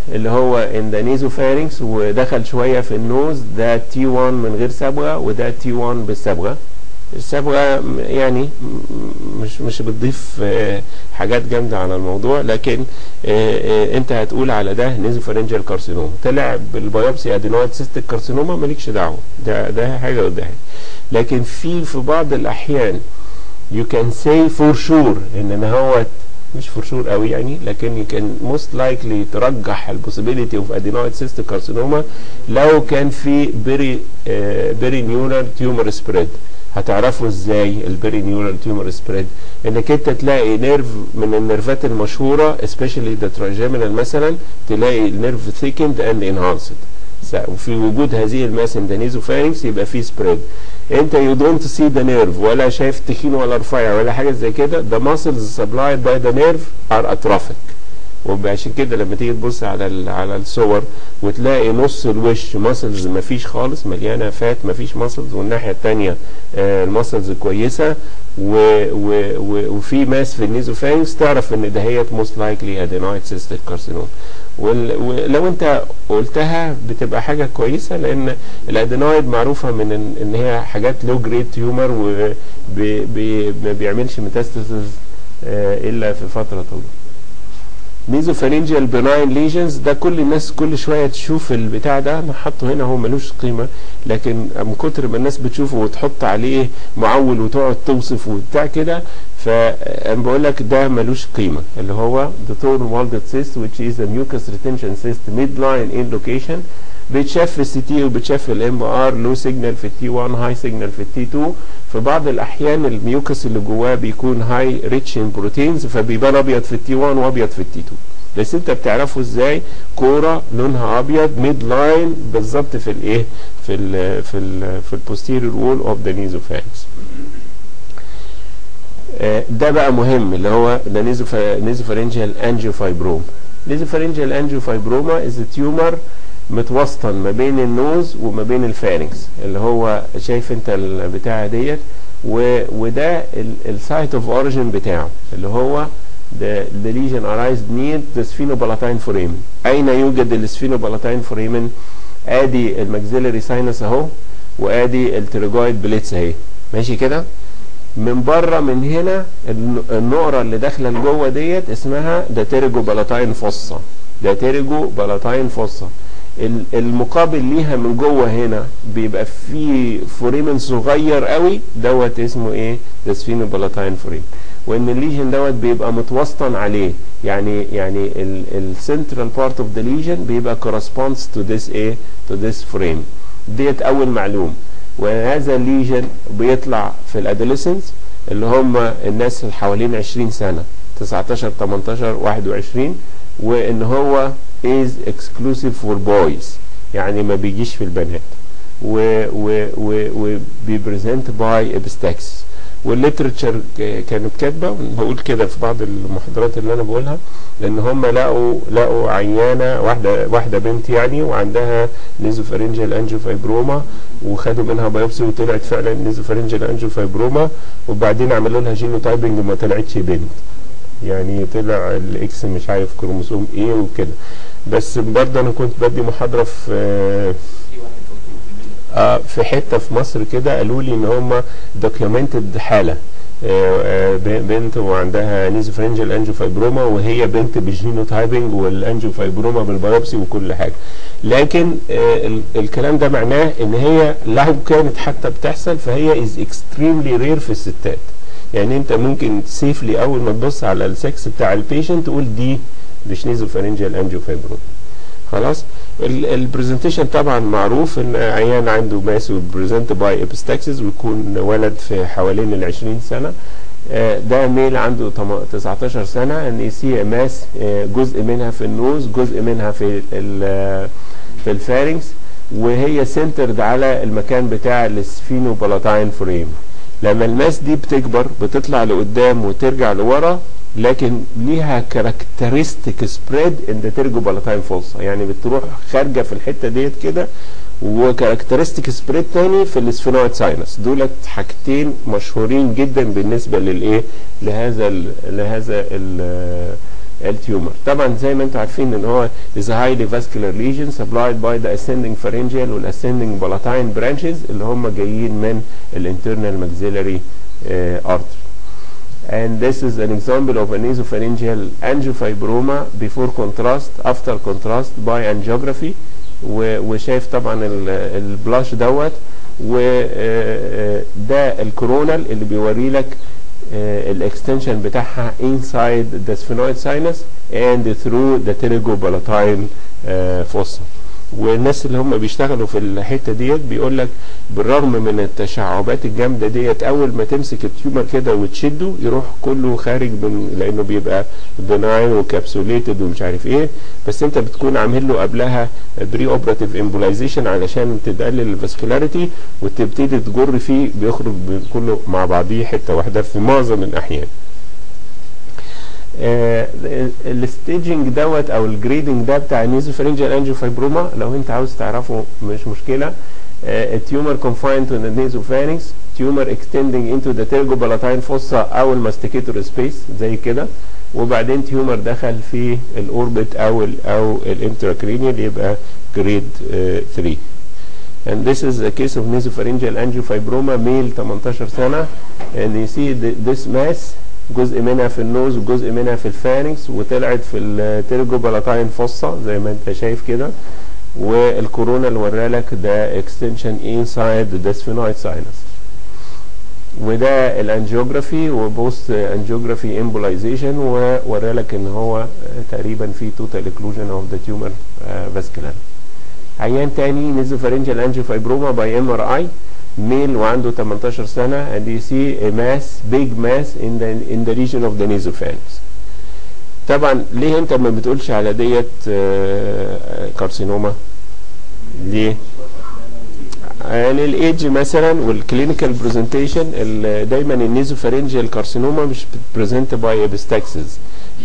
Speaker 1: اللي هو ان ذا نيزوفارينكس ودخل شويه في النوز ده تي 1 من غير صبغه وده تي 1 بالصبغه الصبغه م- يعني م- مش مش بتضيف آه، حاجات جامده على الموضوع لكن آه، آه، انت هتقول على ده نيزوفارينجال كارسينوما طلع بالبيوبسي ادينويد سيستيك كارسينوما مالكش دعوه ده ده حاجه وده حاجه لكن في في بعض الاحيان you can say for sure ان إن هو مش for sure قوي يعني لكن you can most likely ترجح ال possibility of adenoid cystic carcinoma لو كان في بري بري نيورال تيومر سبريد هتعرفوا ازاي البري نيورال تيومر سبريد انك انت تلاقي نيرف من النيرفات المشهوره especially the trigeminal مثلا تلاقي النيرف thickened and enhanced س- وفي وجود هذه الماس ان نيزوفارينكس يبقى في سبريد انت يو دونت سي ذا نيرف ولا شايف تخين ولا رفيع ولا حاجه زي كده the muscles supplied by the nerve are atrophic وعشان كده لما تيجي تبص على ال- على الصور وتلاقي نص الوش ماسلز مفيش خالص مليانه فات مفيش ماسلز والناحيه الثانيه الماسلز كويسه و و و وفي ماس في النيزوفارينكس تعرف ان دهيت موست لايكلي ادينويد سيستيك كارسينوم ولو انت قلتها بتبقى حاجه كويسه لان الادينويد معروفه من ان, إن هي حاجات لو جريد تيومر وما بيعملش ميتاستاسيس الا في فتره طويله ميزوفارينجيال بناين ليجنز ده كل الناس كل شويه تشوف البتاع ده انا حاطه هنا هو ملوش قيمه لكن من كتر ما الناس بتشوفه وتحط عليه معول وتقعد توصف وبتاع كده فانا بقول لك ده ملوش قيمه اللي هو the torn walded cyst which is a mucus retention cyst midline in location بيتشاف في السي تي وبيتشاف في الام ار لو سيجنال في التي 1 هاي سيجنال في التي 2 في بعض الاحيان الميوكس اللي جواه بيكون هاي ريتش ان بروتينز فبيبان ابيض في التي 1 وابيض في التي 2 بس انت بتعرفه ازاي كوره لونها ابيض ميد لاين بالظبط في الايه في ال في ال في البوستيريور وول اوف ذا نيزوفارينكس ده بقى مهم اللي هو ده نيزوفارينجيال انجيوفايبروم نيزوفارينجيال انجيوفايبروما از تيومر متوسطا ما بين النوز وما بين الفارنكس اللي هو شايف انت البتاعه ديت وده السايت اوف اوريجين بتاعه اللي هو the, the lesion arised near the sphenopalatine foramen أين يوجد السفينوبالاتين فوريمن ادي الماكسيلري ساينس اهو وادي التريجويد بليتس اهي ماشي كده من بره من هنا النقره اللي داخله لجوه ديت اسمها ده تيرجو بالاتاين فوسا ده تيرجو بالاتاين فوسا المقابل ليها من جوه هنا بيبقى في فوريمن صغير قوي دوت اسمه ايه ده سفينوبالاتين فوريمن وان الليجن دوت بيبقى متوسطا عليه يعني يعني السنترال بارت اوف ذا ليجن بيبقى كورسبوندز تو ذس ايه تو ذس فريم ديت اول معلوم وهذا الليجن بيطلع في الادوليسنس اللي هم الناس اللي حوالين 20 سنه 19 18 21 وان هو is exclusive for boys يعني ما بيجيش في البنات و و و وبيبريزنت باي ابستاكس والليترتشر كانت كاتبه بقول كده في بعض المحاضرات اللي انا بقولها لان هم لقوا لقوا عيانه واحده واحده بنت يعني وعندها نيزوفارينجيال انجيوفايبروما وخدوا منها بايوبسي وطلعت فعلا نيزوفارينجيال انجيوفايبروما وبعدين عملوا لها جينوتايبنج وما طلعتش بنت يعني طلع الاكس مش عارف كروموسوم ايه وكده بس برضه انا كنت بدي محاضره في آه في حته في مصر كده قالوا لي ان هم دوكيومنتد حاله آه بنت وعندها نيزوفرنجل انجيوفايبروما وهي بنت بالجينوتايبنج والانجيوفايبروما بالبيوبسي وكل حاجه لكن آه الكلام ده معناه ان هي لو كانت حتى بتحصل فهي از اكستريملي رير في الستات يعني انت ممكن سيفلي اول ما تبص على السكس بتاع البيشنت تقول دي مش نيزوفرنجل انجيوفايبروما خلاص البرزنتيشن طبعا معروف ان عيان عنده ماس بريزنت باي ابستاكسس ويكون ولد في حوالين ال 20 سنه ده ميل عنده 19 سنه ان سي ماس جزء منها في النوز جزء منها في في الفارنكس وهي سنترد على المكان بتاع السفينوبالاتاين فريم لما الماس دي بتكبر بتطلع لقدام وترجع لورا لكن ليها كاركترستيك سبريد ان ذا تيرجو بالاتاين فولسا يعني بتروح خارجه في الحته ديت كده وكاركترستيك سبريد تاني في السفينويد ساينس دولت حاجتين مشهورين جدا بالنسبه للايه لهذا ال لهذا ال التيومر طبعا زي ما انتم عارفين ان هو is a highly vascular lesion supplied by the ascending pharyngeal وال ascending palatine branches اللي هم جايين من الانترنال maxillary uh, artery and this is an example of a nasopharyngeal angiofibroma before contrast after contrast by angiography و- وشايف طبعا ال- البلاش دوت وده الكورونال اللي بيوري لك الاكستنشن بتاعها inside the sphenoid sinus and through the pterygopalatine uh, fossa والناس اللي هم بيشتغلوا في الحته ديت بيقول لك بالرغم من التشعبات الجامده ديت اول ما تمسك التيومر كده وتشده يروح كله خارج من لانه بيبقى بناين وكابسوليتد ومش عارف ايه بس انت بتكون عامل له قبلها بري اوبراتيف امبولايزيشن علشان تقلل الفاسكولاريتي وتبتدي تجر فيه بيخرج كله مع بعضيه حته واحده في معظم الاحيان. الستيجنج دوت او الجريدنج ده بتاع النيزوفرنجال انجيوفايبروما لو انت عاوز تعرفه مش مشكله التيومر confined to the nasopharynx tumor extending into the pterygopalatine fossa او الماستيكيتور سبيس زي كده وبعدين تيومر دخل في الاوربت او ال او الانتراكرينيال يبقى جريد 3 and this is a case of nasopharyngeal angiofibroma male 18 سنه and you see th- this mass جزء منها في النوز وجزء منها في الفارنكس وطلعت في التيرجوبالاتاين فوسا زي ما انت شايف كده والكورونا اللي ورالك ده اكستنشن انسايد ذا سفينويد ساينس وده الانجيوجرافي وبوست انجيوجرافي امبولايزيشن وورالك ان هو تقريبا في توتال اكلوجن اوف ذا تيومر فاسكولار عيان تاني نيزوفارنجال انجيوفايبروما باي ام ار اي ميل وعنده 18 سنة and you see a mass big mass in the in the region of the nasopharynx طبعا ليه انت ما بتقولش على ديت كارسينوما ليه يعني الايدج مثلا والكلينيكال برزنتيشن دايما النيزوفارنجيال كارسينوما مش بتبريزنت باي ابستاكسز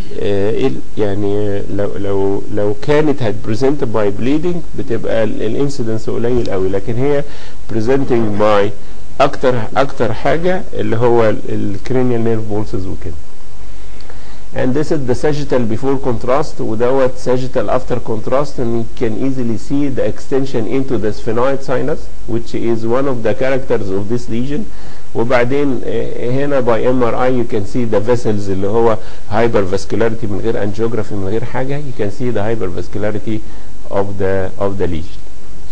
Speaker 1: يعني لو لو لو كانت هتبريزنت باي بليدنج بتبقى الانسيدنس قليل قوي لكن هي بريزنتنج باي اكتر اكتر حاجه اللي هو الكرينيال نيرف بولسز وكده and this is the sagittal before contrast ودوت sagittal after contrast and you can easily see the extension into the sphenoid sinus which is one of the characters of this lesion وبعدين هنا by MRI you can see the vessels اللي هو hypervascularity من غير angiography من غير حاجة you can see the hypervascularity of the of the lesion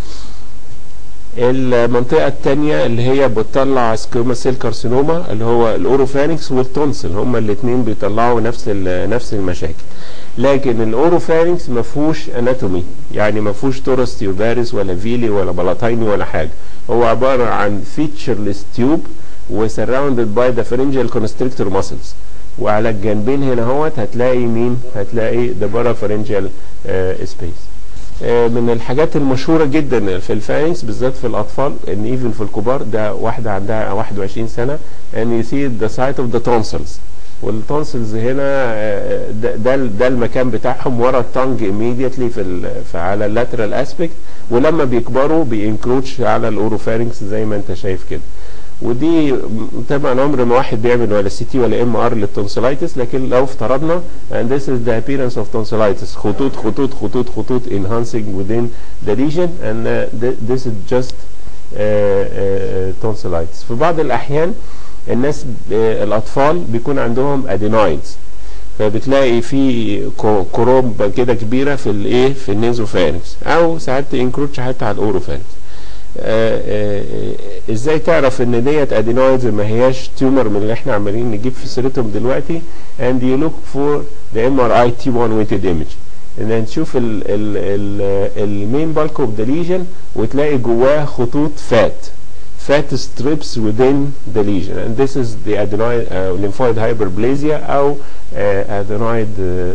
Speaker 1: المنطقة الثانية اللي هي بتطلع سكوما سيل كارسينوما اللي هو الاوروفانكس والتونسل هما الاثنين بيطلعوا نفس نفس المشاكل لكن الاوروفانكس ما فيهوش اناتومي يعني ما فيهوش تورس تيوباريس ولا فيلي ولا بلاطيني ولا حاجة هو عبارة عن فيتشرلس تيوب وسراوندد باي ذا pharyngeal constrictor muscles وعلى الجنبين هنا اهوت هتلاقي مين هتلاقي ذا بارافارنجال سبيس من الحاجات المشهوره جدا في الفارنكس بالذات في الاطفال ان ايفن في الكبار ده واحده عندها 21 سنه ان يسي ذا سايت اوف ذا تونسلز والتونسلز هنا ده ده, ده المكان بتاعهم ورا التانج immediately في, في على اللاترال اسبكت ولما بيكبروا بينكروتش على الاوروفارنكس زي ما انت شايف كده ودي طبعا عمر ما واحد بيعمل ولا سي تي ولا ام ار للتونسلايتس لكن لو افترضنا and this is the appearance of tonsillitis خطوط خطوط خطوط خطوط enhancing within the region and uh, this is just uh, uh, tonsillitis في بعض الاحيان الناس الاطفال بيكون عندهم adenoids فبتلاقي في كروب كده كبيره في الايه في النيزوفارنكس او ساعات انكروتش حتى على الاوروفارنكس آآ آآ ازاي تعرف ان ديت ادينويدز ما هياش تيومر من اللي احنا عمالين نجيب في سيرتهم دلوقتي and you look for the MRI T1 weighted image ان تشوف المين بالك اوف ذا ليجن وتلاقي جواه خطوط فات fat strips within the lesion and this is the adenoid uh, lymphoid hyperplasia او uh, adenoid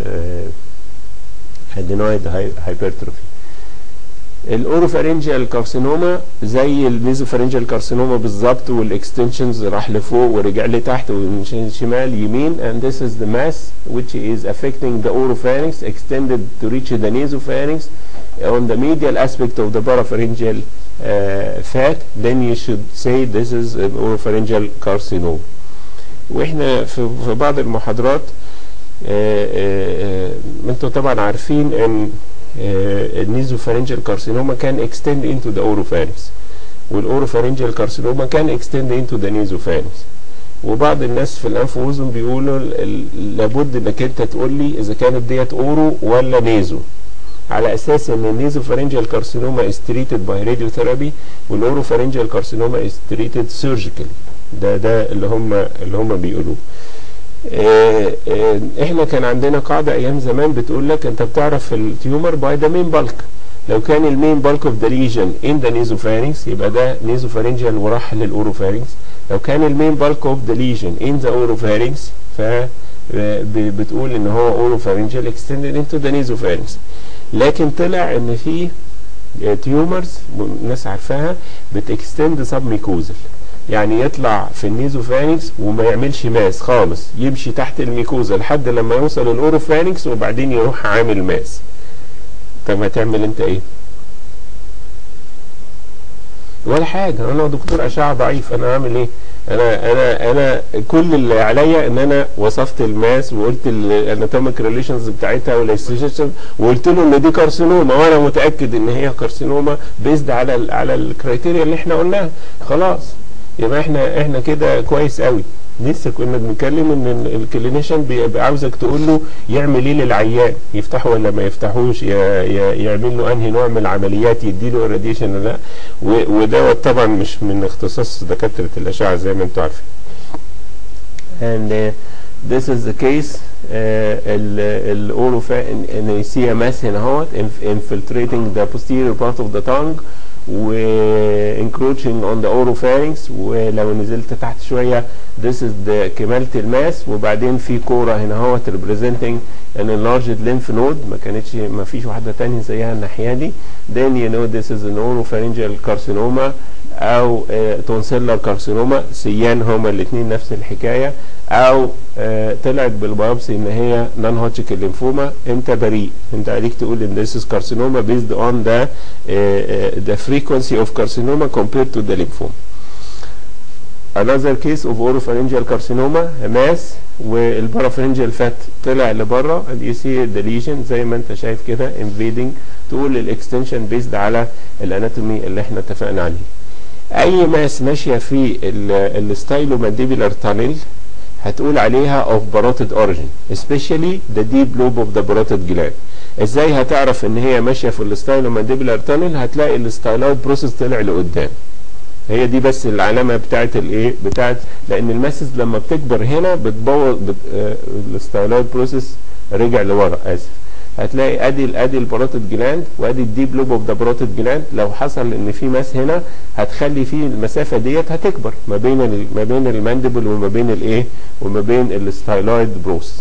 Speaker 1: uh, adenoid hypertrophy الاوروفارنجيال كارسينوما زي الميزوفارنجيال كارسينوما بالظبط والاكستنشنز راح لفوق ورجع لتحت ومن شمال يمين and this is the mass which is affecting the oropharynx extended to reach the nasopharynx on the medial aspect of the parapharyngeal uh, fat then you should say this is an oropharyngeal carcinoma واحنا في, في بعض المحاضرات انتوا طبعا عارفين ان النيزوفارنجال كارسينوما كان اكستند انتو ذا اوروفارنكس والاوروفارنجال كارسينوما كان اكستند انتو ذا نيزوفارنكس وبعض الناس في الانف واذن بيقولوا لابد انك انت تقول لي اذا كانت ديت اورو ولا نيزو على اساس ان النيزوفارنجال كارسينوما از تريتد باي راديوثيرابي والاوروفارنجال كارسينوما از تريتد سيرجيكال ده ده اللي هم اللي هم بيقولوه اه اه احنا كان عندنا قاعده ايام زمان بتقول لك انت بتعرف التيومر باي ذا مين بالك لو كان المين بالك اوف ذا ليجن ان ذا نيزوفارنكس يبقى ده نيزوفارنجال وراح للاوروفارنكس لو كان المين بالك اوف ذا ليجن ان ذا اوروفارنكس ف بتقول ان هو اوروفارنجال اكستندد انتو ذا نيزوفارنكس لكن طلع ان في تيومرز الناس عارفاها بتكستند سب ميكوزل يعني يطلع في النيزوفارنكس وما يعملش ماس خالص يمشي تحت الميكوزا لحد لما يوصل الاوروفارنكس وبعدين يروح عامل ماس طب هتعمل انت ايه ولا حاجه انا دكتور اشعه ضعيف انا اعمل ايه انا انا انا كل اللي عليا ان انا وصفت الماس وقلت الاناتوميك ريليشنز بتاعتها والاستيشن وقلت له ان دي كارسينوما وانا متاكد ان هي كارسينوما بيزد على ال على الكرايتيريا اللي احنا قلناها خلاص يبقى احنا احنا كده كويس قوي لسه كنا بنتكلم ان الكلينيشن بيبقى عاوزك تقول له يعمل ايه للعيان يفتحه ولا ما يفتحوش يعمل له انهي نوع من العمليات يديله الراديشن ولا لا ودوت طبعا مش من اختصاص دكاتره الاشعه زي ما انتم عارفين. And uh, this is the case الاورو ان you see a mass هنا اهوت infiltrating the posterior part of the tongue و encroaching on the oropharynx ولو نزلت تحت شويه this is the كمالة الماس وبعدين في كورة هنا اهوت representing an enlarged lymph node ما كانتش ما فيش واحدة تانية زيها الناحية دي then you know this is an oropharyngeal carcinoma او تونسيلر كارسينوما سيان هما الاثنين نفس الحكايه او آه طلعت بالبيوبسي ان هي نون هوتشكن ليمفوما انت بريء انت عليك تقول ان this is carcinoma based on the uh, the frequency of carcinoma compared to the lymphoma another case of oropharyngeal carcinoma ماس والبارافرنجال فات طلع لبره you see the lesion زي ما انت شايف كده invading تقول الاكستنشن بيزد على الاناتومي اللي احنا اتفقنا عليه اي ماس ماشيه في الستايلو مانديبولار تانل هتقول عليها اوف باروتد اوريجين especially the deep lobe of the parotid gland ازاي هتعرف ان هي ماشيه في الستايلو مانديبولار تانل هتلاقي الستايلويد بروسيس طلع لقدام هي دي بس العلامه بتاعت الايه بتاعت لان الماسز لما بتكبر هنا بتبوظ بت آه الستايلويد بروسيس رجع لورا اسف هتلاقي ادي ادي الباروتيد جلاند وادي الديب لوب اوف ذا باروتيد جلاند لو حصل ان في ماس هنا هتخلي في المسافه ديت هتكبر ما بين ما بين الماندبل وما بين الايه وما بين الستايلويد بروس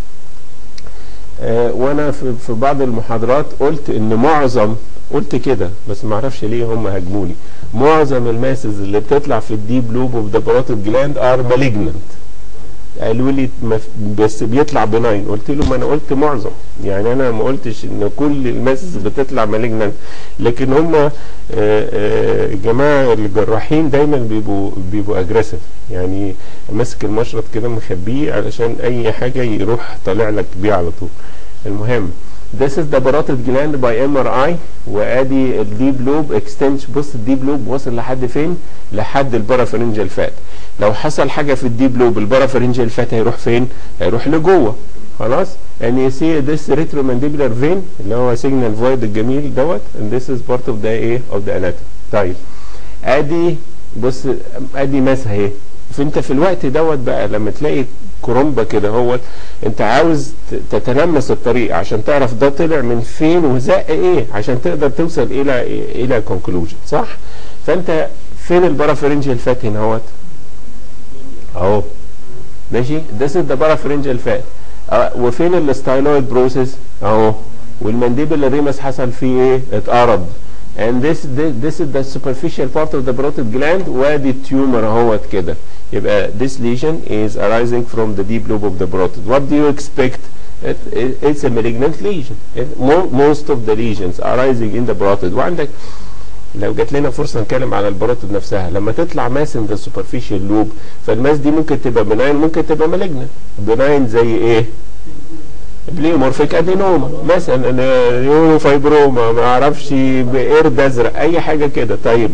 Speaker 1: آه وانا في, في بعض المحاضرات قلت ان معظم قلت كده بس ما اعرفش ليه هم هاجموني معظم الماسز اللي بتطلع في الديب لوب اوف ذا باروتيد جلاند ار مالجننت قالوا لي بس بيطلع بناين قلت له ما انا قلت معظم يعني انا ما قلتش ان كل الماسز بتطلع مالجننت لكن هم الجماعه الجراحين دايما بيبقوا بيبقوا اجريسيف يعني ماسك المشرط كده مخبيه علشان اي حاجه يروح طالع لك بيه على طول المهم This is the parotid gland by MRI وادي الديب لوب اكستنش بص الديب لوب وصل لحد فين؟ لحد البارافرنجال فات لو حصل حاجه في الديب لوب البارافرنجال فات هيروح فين؟ هيروح لجوه خلاص يعني you see this retromandibular vein اللي هو signal void الجميل دوت and this is part of the ايه of the anatomy طيب ادي بص ادي ماس اهي فانت في الوقت دوت بقى لما تلاقي كرومبا كده هو انت عاوز تتلمس الطريق عشان تعرف ده طلع من فين وزق ايه عشان تقدر توصل الى الى كونكلوجن صح فانت فين البارافرنجال فات هنا اهوت اهو ماشي this is the parapharyngeal fat اه وفين الستايلويد بروسيس اهو والمانديبل ريمس حصل فيه ايه اتقرض and this, this this is the superficial part of the parotid gland وادي التيومر اهوت كده يبقى this lesion is arising from the deep lobe of the parotid what do you expect it, it, it's a malignant lesion it, mo most of the lesions arising in the parotid وعندك لو جات لنا فرصه نتكلم على الباروتيد نفسها لما تطلع ماس ان ذا سوبرفيشال لوب فالماس دي ممكن تبقى بناين ممكن تبقى مالجنت بناين زي ايه بليومورفيك ادينوما مثلا يورو فايبروما ما اعرفش بقرد ازرق اي حاجه كده طيب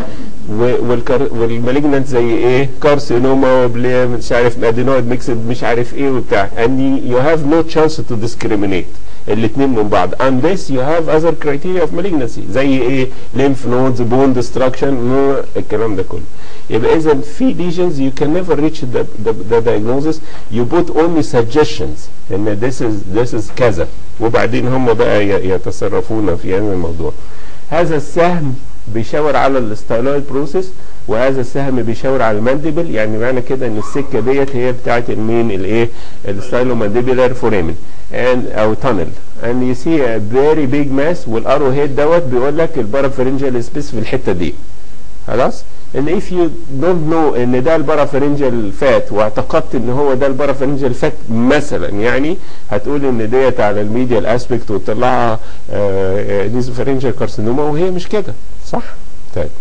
Speaker 1: والمالجنت زي ايه كارسينوما وبلي مش عارف ادينويد ميكسد مش عارف ايه وبتاع and you have no chance to discriminate الاثنين من بعض unless you have other criteria of malignancy زي ايه lymph nodes bone destruction الكلام ده كله يبقى اذا في lesions you can never reach the, the, the diagnosis you put only suggestions ان this is this is كذا وبعدين هم بقى يتصرفون في هذا الموضوع هذا السهم بيشاور على الستايلويد بروسيس وهذا السهم بيشاور على المانديبل يعني معنى كده ان السكه ديت هي بتاعت المين الايه الستايلو مانديبولار فورامين and او تانل and you see a very big mass والارو هيد دوت بيقول لك البارافرنجال سبيس في الحته دي خلاص ان if you don't know ان ده البارافرنجال فات واعتقدت ان هو ده البارافرنجال فات مثلا يعني هتقول ان ديت على الميديال اسبكت وتطلعها نيزوفرنجال كارسينوما وهي مش كده صح؟ طيب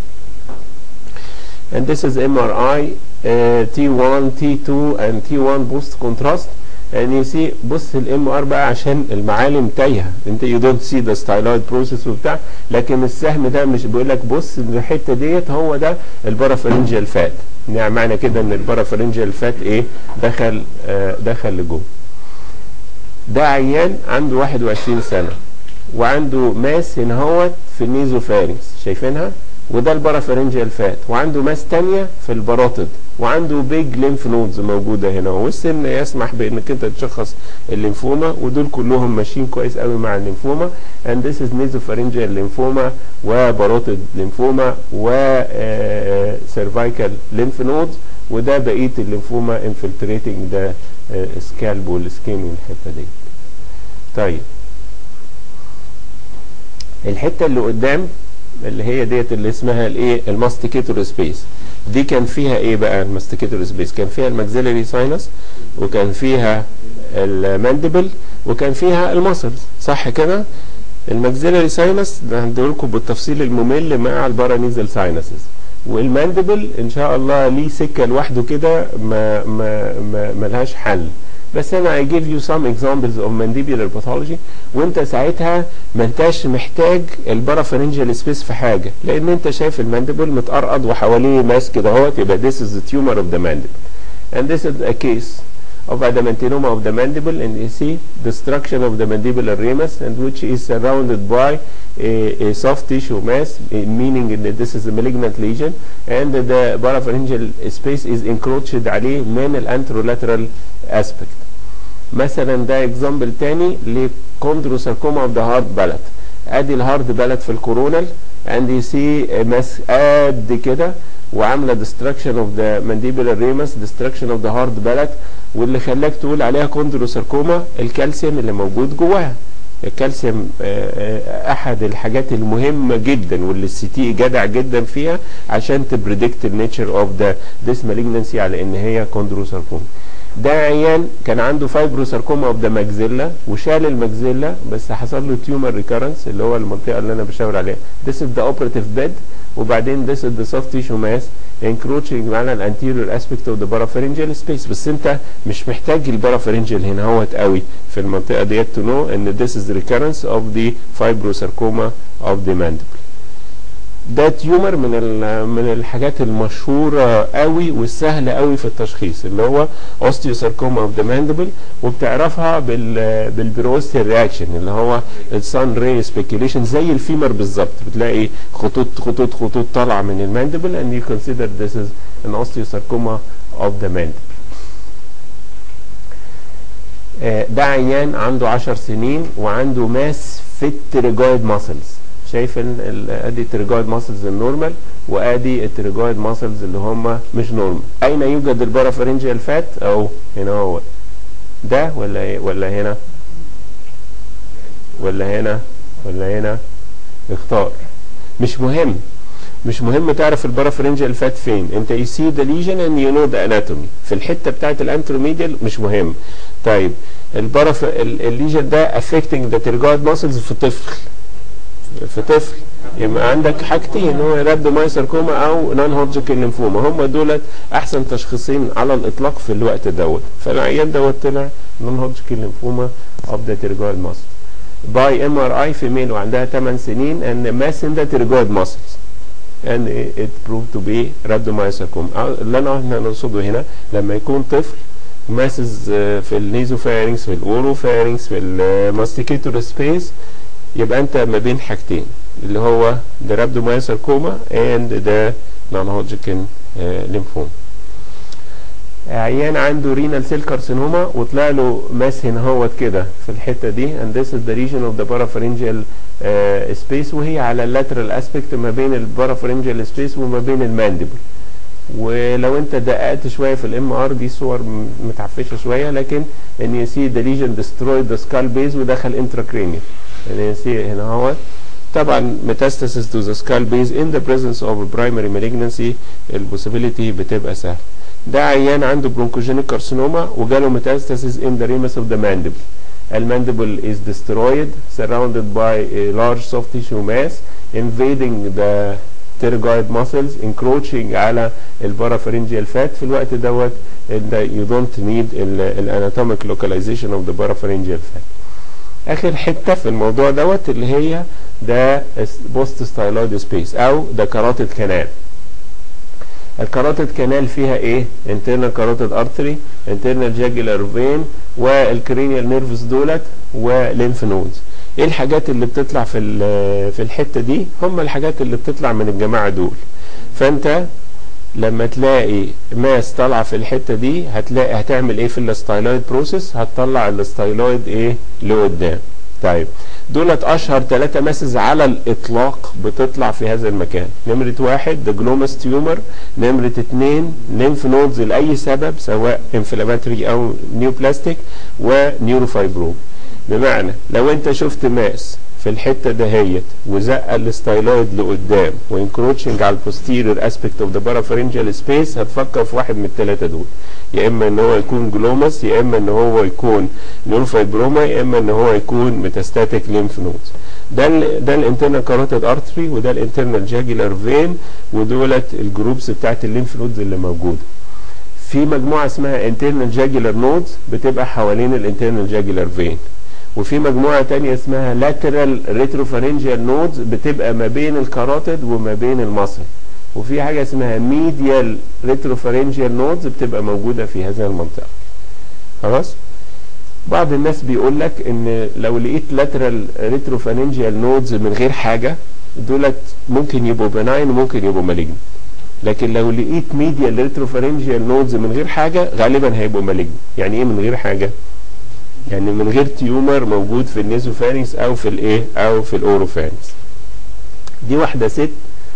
Speaker 1: and this is MRI uh, T1 T2 and T1 post contrast and you see بص الام ار بقى عشان المعالم تايهه انت you don't see the styloid process وبتاع لكن السهم ده مش بيقول لك بص الحته ديت هو ده البارافرنجال فات يعني معنى كده ان البارافرنجال فات ايه دخل آه دخل لجوه ده عيان عنده 21 سنه وعنده ماس هنا هوت في النيزوفارينكس شايفينها وده البارافرنجال فات وعنده ماس تانية في البراطد وعنده بيج ليمف نودز موجوده هنا والسن يسمح بانك انت تشخص الليمفوما ودول كلهم ماشيين كويس قوي مع الليمفوما and this is nasopharyngeal lymphoma وباروتد ليمفوما و cervical lymph nodes وده بقيه الليمفوما infiltrating ده سكالب والسكين والحته دي طيب الحته اللي قدام اللي هي ديت اللي اسمها الايه الماستيكيتور سبيس دي كان فيها ايه بقى الماستيكيتور سبيس كان فيها الماكسيلري ساينس وكان فيها الماندبل وكان فيها المسلز صح كده الماكسيلري ساينس ده هنديلكم بالتفصيل الممل مع البارانيزل ساينسز والماندبل ان شاء الله ليه سكه لوحده كده ما ما ما ملهاش حل بس انا I give you some examples of mandibular pathology وانت ساعتها ما انتش محتاج البارافرنجال سبيس في حاجه لان انت شايف الماندبل متقرقض وحواليه ماس كده اهوت يبقى this is the tumor of the mandible and this is a case of adamantinoma of the mandible and you see destruction of the mandibular ramus and which is surrounded by a, a soft tissue mass meaning that this is a malignant lesion and the parapharyngeal space is encroached عليه من الانترولاترال aspect مثلا ده اكزامبل تاني لكوندروساركوما اوف ذا هارد بالات ادي الهارد بالات في الكورونال and you see a mass قد كده وعامله destruction of the mandibular ramus destruction of the hard palate واللي خلاك تقول عليها كوندروساركوما الكالسيوم اللي موجود جواها الكالسيوم احد الحاجات المهمه جدا واللي السي تي جدع جدا فيها عشان تبريدكت النيتشر اوف ذا ذيس مالجنسي على ان هي كوندروساركوما ده عيان كان عنده فايبروساركوما اوف ذا ماكزيلا وشال الماكزيلا بس حصل له تيومر ريكارنس اللي هو المنطقه اللي انا بشاور عليها this is the operative bed وبعدين this is the soft tissue mass encroaching على الانتيريور اسبكت اوف ذا بارافرنجال سبيس بس انت مش محتاج البارافرنجال هنا هوت قوي في المنطقه ديت to know ان this is the recurrence of the fibrosarcoma of the mandible ده تيومر من من الحاجات المشهوره قوي والسهله قوي في التشخيص اللي هو اوستيوساركوما اوف ذا ماندبل وبتعرفها بال بالبروستير رياكشن اللي هو السان ري سبيكيوليشن زي الفيمر بالظبط بتلاقي خطوط خطوط خطوط طالعه من الماندبل and you consider this is an osteosarcoma of the mandible ده عيان عنده 10 سنين وعنده ماس في التريجويد ماسلز شايف ادي التريجويد ماسلز النورمال وادي التريجويد ماسلز اللي هم مش نورمال اين يوجد البارافرنجيال فات او هنا هو ده ولا ولا هنا ولا هنا ولا هنا اختار مش مهم مش مهم تعرف البارافرنجيال فات فين انت يو سي ذا ليجن اند يو نو ذا اناتومي في الحته بتاعت الانتروميديال مش مهم طيب البارف الليجن ده affecting the pterygoid muscles في طفل في طفل يبقى عندك حاجتين هو رابدومايساركوما او نون هودجكن ليمفوما هم دولت احسن تشخيصين على الاطلاق في الوقت دوت فالعيان دوت طلع non Hodgkin lymphoma of the pterygoid muscle by MRI في ميل وعندها 8 سنين and mass in the pterygoid muscles and it proved to be rhabdomyosarcoma اللي انا احنا نقصده هنا لما يكون طفل ماسز في النيزوفارينكس في الاوروفارينكس في الماستيكيتور سبيس يبقى انت ما بين حاجتين اللي هو the rhabdomyosarcoma and the non-Hodgkin lymphoma عيان عنده رينال سيل كارسينوما وطلع له ماس هنا هوت كده في الحته دي and this is the region of the parapharyngeal uh, space وهي على اللاترال اسبكت ما بين البارافرنجال سبيس وما بين المانديبل ولو انت دققت شويه في الام ار دي صور متعفشه شويه لكن ان يو سي ذا ليجن ديسترويد ذا سكال بيز ودخل انتراكرينيال ان يو سي هنا هو طبعا metastasis to the skull base in the presence of a primary malignancy البوسيبيليتي بتبقى سهل ده عيان عنده برونكوجينيك كارسينوما وجاله metastasis in the ramus of the mandible المانديبل is destroyed surrounded by a large soft tissue mass invading the pterygoid muscles encroaching على البارافرنجيال فات في الوقت دوت you don't need الاناتوميك localization of the parapharyngeal fat اخر حته في الموضوع دوت اللي هي ده بوست ستايلويد سبيس او ده كاراتيد كانال الكاراتيد كانال فيها ايه internal carotid artery internal jugular vein والكرينيال نيرفز دولت وليمف نودز ايه الحاجات اللي بتطلع في في الحته دي هم الحاجات اللي بتطلع من الجماعه دول فانت لما تلاقي ماس طالعه في الحته دي هتلاقي هتعمل ايه في الستايلويد بروسيس هتطلع الستايلويد ايه لقدام طيب دولت اشهر ثلاثة ماسز على الاطلاق بتطلع في هذا المكان نمرة واحد ده جلوماس تيومر نمرة اتنين ليمف نودز لأي سبب سواء انفلاماتري او نيوبلاستيك ونيوروفايبروم بمعنى لو انت شفت ماس في الحته دهيت وزق الستايلويد لقدام وانكروتشنج على البوستيريور اسبكت اوف ذا بارافرنجال سبيس هتفكر في واحد من الثلاثه دول يا اما ان هو يكون جلوماس يا اما ان هو يكون نيوروفايبروما يا اما ان هو يكون ميتاستاتيك ليمف نودز ده ال ده الانترنال كاروتيد ارتري وده الانترنال جاجولار فين ودولت الجروبس بتاعت الليمف نودز اللي موجوده في مجموعه اسمها انترنال جاجولار نودز بتبقى حوالين الانترنال جاجولار فين وفي مجموعة تانية اسمها lateral retropharyngeal nodes بتبقى ما بين الكاروتيد وما بين المصل وفي حاجة اسمها medial retropharyngeal nodes بتبقى موجودة في هذه المنطقة خلاص بعض الناس بيقول لك ان لو لقيت lateral retropharyngeal nodes من غير حاجة دولت ممكن يبقوا benign وممكن يبقوا malignant لكن لو لقيت medial retropharyngeal nodes من غير حاجة غالبا هيبقوا malignant يعني ايه من غير حاجة يعني من غير تيومر موجود في النيزوفارينكس او في الايه او في الاوروفارينكس دي واحده ست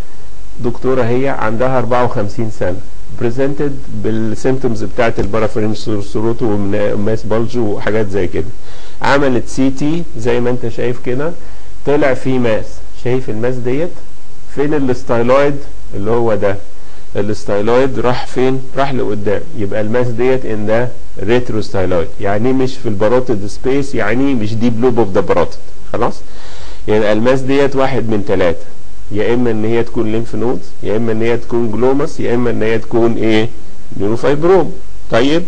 Speaker 1: دكتوره هي عندها 54 سنه بريزنتد بالسيمتومز بتاعت البارافرنج سوروتو وماس بلج وحاجات زي كده عملت سي تي زي ما انت شايف كده طلع فيه ماس شايف الماس ديت فين الستايلويد اللي هو ده الستايلويد راح فين راح لقدام يبقى الماس ديت ان ده ريترو ستايلويد يعني مش في الباروتيد سبيس يعني مش ديب لوب اوف ذا باروتيد خلاص يعني الماس ديت واحد من ثلاثه يا اما ان هي تكون ليمف نودز يا اما ان هي تكون جلوماس يا اما ان هي تكون ايه نيوروفايبروم طيب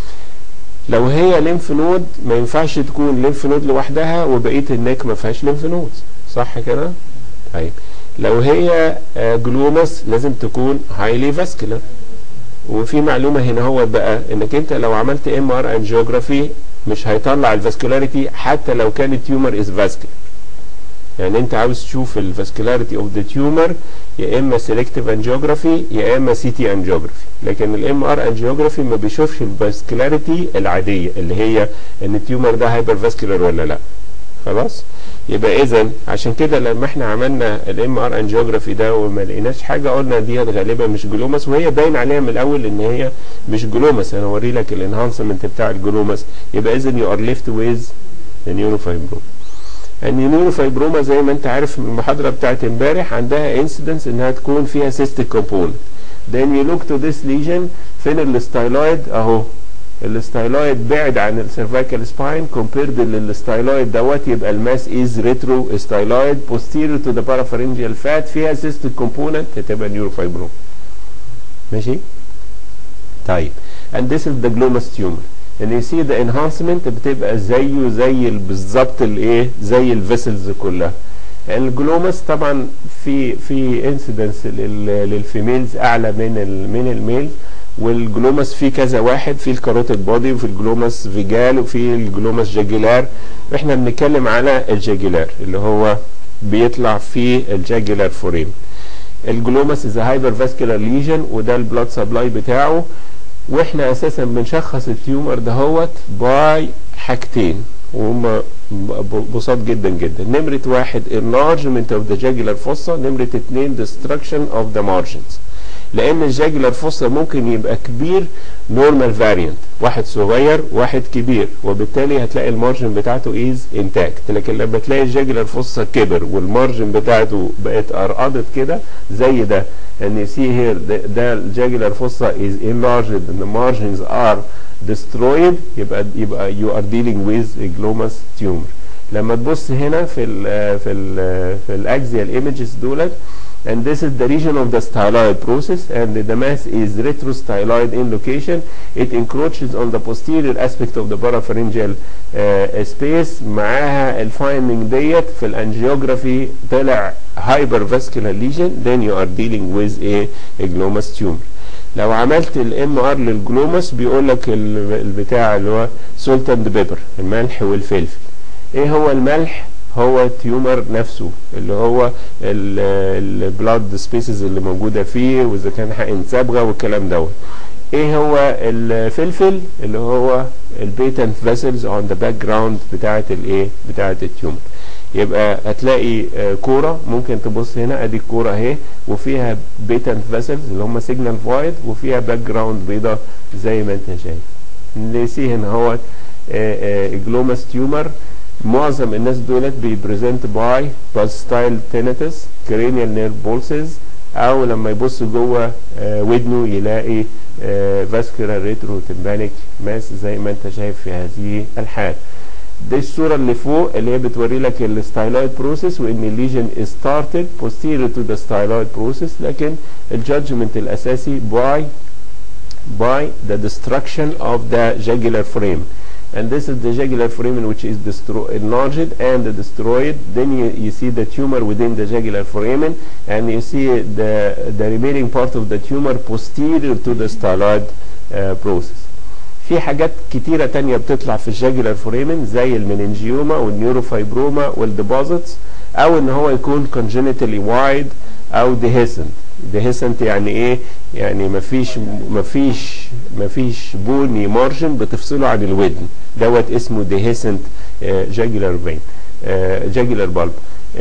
Speaker 1: لو هي ليمف نود ما ينفعش تكون ليمف نود لوحدها وبقيه النك ما فيهاش ليمف نودز صح كده طيب لو هي جلوماس لازم تكون هايلي فاسكولار وفي معلومه هنا هو بقى انك انت لو عملت ام ار انجيوجرافي مش هيطلع الفاسكولاريتي حتى لو كان التيومر از فاسكولار يعني انت عاوز تشوف الفاسكولاريتي اوف ذا تيومر يا اما سيلكتيف انجيوجرافي يا اما سي تي انجيوجرافي لكن الام ار انجيوجرافي ما بيشوفش الفاسكولاريتي العاديه اللي هي ان التيومر ده هايبر فاسكولار ولا لا خلاص يبقى اذا عشان كده لما احنا عملنا الام ار انجيوجرافي ده وما لقيناش حاجه قلنا ديت غالبا مش جلوماس وهي باين عليها من الاول ان هي مش جلوماس انا اوري لك الانهانسمنت بتاع الجلوماس يبقى اذا يو ار ليفت ويز النيوروفايبروما النيوروفايبروما زي ما انت عارف من المحاضره بتاعت امبارح عندها انسيدنس انها تكون فيها سيستيك كومبوننت then you look to this lesion فين الستايلويد اهو الستايلويد بعد عن السيرفايكال سباين كومبيرد للستايلويد دوت يبقى الماس از ريترو ستايلويد posterior to the parapharyngeal fat فيها سيستيك كومبوننت هتبقى نيوروفايبروما ماشي طيب and this is the glomus tumor ان يو سي ذا انهانسمنت بتبقى زيه زي ال- بالظبط الايه زي الفيسلز كلها الجلوماس طبعا في في انسيدنس للفيميلز اعلى من ال من الميلز والجلوماس في كذا واحد في الكاروتيد بودي وفي الجلوماس فيجال وفي الجلوماس جاجيلار احنا بنتكلم على الجاجيلار اللي هو بيطلع في الجاجيلار فورين الجلوماس از هايبر فاسكولار ليجن وده البلاد سبلاي بتاعه واحنا اساسا بنشخص التيومر دهوت باي حاجتين وهم بساط جدا جدا نمرة واحد enlargement of the jugular fossa نمرة اتنين destruction of the margins لان الجاجلر فوسا ممكن يبقى كبير نورمال فاريانت واحد صغير واحد كبير وبالتالي هتلاقي المارجن بتاعته از انتاكت لكن لما تلاقي الجاجلر فوسا كبر والمارجن بتاعته بقت ارقدت كده زي ده and you see here ده, ده الجاجلر فوسا is enlarged and the margins are destroyed يبقى يبقى you are dealing with a glomus tumor لما تبص هنا في ال في ال في الاكزيال ايمجز دولت and this is the region of the styloid process and the mass is retrostyloid in location it encroaches on the posterior aspect of the parapharyngeal uh, space معاها الفايندنج ديت في الانجيوجرافي طلع hypervascular lesion then you are dealing with a, a glomus tumor لو عملت الام ار للجلوماس بيقول لك البتاع اللي هو سولت اند بيبر الملح والفلفل ايه هو الملح هو التيومر نفسه اللي هو البلاد سبيسز اللي موجوده فيه واذا كان حقن صبغه والكلام دوت ايه هو الفلفل اللي هو البيتنت فيسلز اون ذا باك جراوند بتاعه الايه بتاعه التيومر يبقى هتلاقي آه كوره ممكن تبص هنا ادي الكوره اهي وفيها بيتنت فيسلز اللي هم سيجنال فايد وفيها باك جراوند بيضاء زي ما انت شايف اللي سي هنا هو جلوماس تيومر معظم الناس دولت بيبريزنت باي باستايل تينيتس كرينيال نيرف بولسز او لما يبص جوه آه ودنه يلاقي فاسكولار ريترو تمبانيك ماس زي ما انت شايف في هذه الحال دي الصوره اللي فوق اللي هي بتوري لك الستايلويد بروسيس وان الليجن ستارتد posterior to the styloid process لكن الجادجمنت الاساسي باي by the destruction of the jugular frame and this is the jugular foramen which is enlarged and destroyed then you, you see the tumor within the jugular foramen and you see the, the remaining part of the tumor posterior to the styloid uh, process في حاجات كتيرة تانية بتطلع في الجاجولار فوريمن زي المننجيوما والنيوروفايبروما والديبوزيتس او ان هو يكون congenitally wide او dehiscent dehiscent يعني ايه يعني مفيش مفيش مفيش بوني مارجن بتفصله عن الودن دوت اسمه dehiscent جاجولار فين جاجولار بالب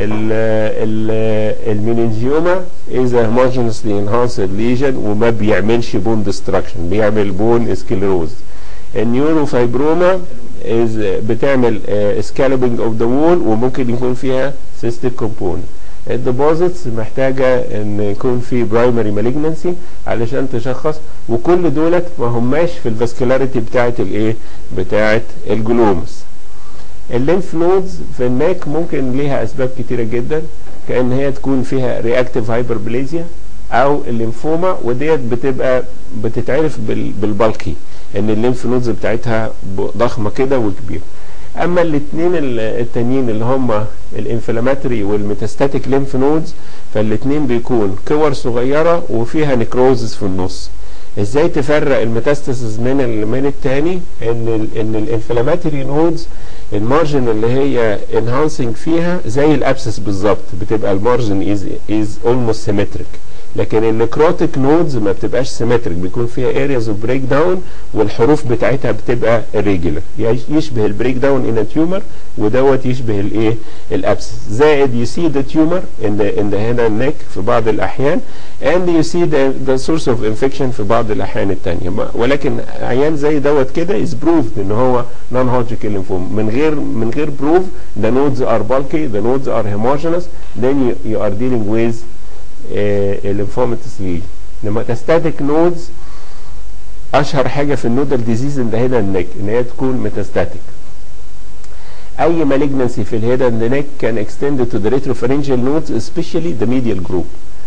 Speaker 1: المينينجيوما is a homogeneously enhanced lesion وما بيعملش بون destruction بيعمل بون سكلروز النيوروفايبروما is بتعمل سكالبنج اوف ذا وول وممكن يكون فيها سيستيك كومبوننت الديبوزيتس محتاجه ان يكون في برايمري مالجنسي علشان تشخص وكل دولت ما هماش في الفاسكولاريتي بتاعه الايه بتاعه الجلومس الليمف نودز في الناك ممكن ليها اسباب كتيره جدا كان هي تكون فيها رياكتيف هايبربليزيا او الليمفوما وديت بتبقى بتتعرف بالبلكي ان الليمف نودز بتاعتها ضخمه كده وكبيره اما الاثنين التانيين اللي هم الانفلاماتري والميتاستاتيك ليمف نودز فالاثنين بيكون كور صغيره وفيها نكروزز في النص ازاي تفرق الميتاستاسيس من ال من التاني ان ال ان الانفلاماتري نودز المارجن اللي هي انهانسنج فيها زي الابسس بالظبط بتبقى المارجن از از اولموست سيمتريك لكن النكروتيك نودز ما بتبقاش سيمتريك بيكون فيها ارياز اوف بريك داون والحروف بتاعتها بتبقى irregular يشبه البريك داون ان تيومر ودوت يشبه الايه الابسس زائد يو سي ذا تيومر ان ان هنا النك في بعض الاحيان and you see the, the source of infection في بعض الاحيان الثانيه ولكن عيان زي دوت كده is proved ان هو non Hodgkin lymphoma من غير من غير proof the nodes are bulky the nodes are homogeneous then you, you are dealing with الليمفوماتس ليجن الميتاستاتيك نودز اشهر حاجه في النودال ديزيز ان هيدا النك ان هي تكون ميتاستاتيك اي malignancy في الهيدا اند نيك كان extended to the retropharyngeal nodes especially the medial group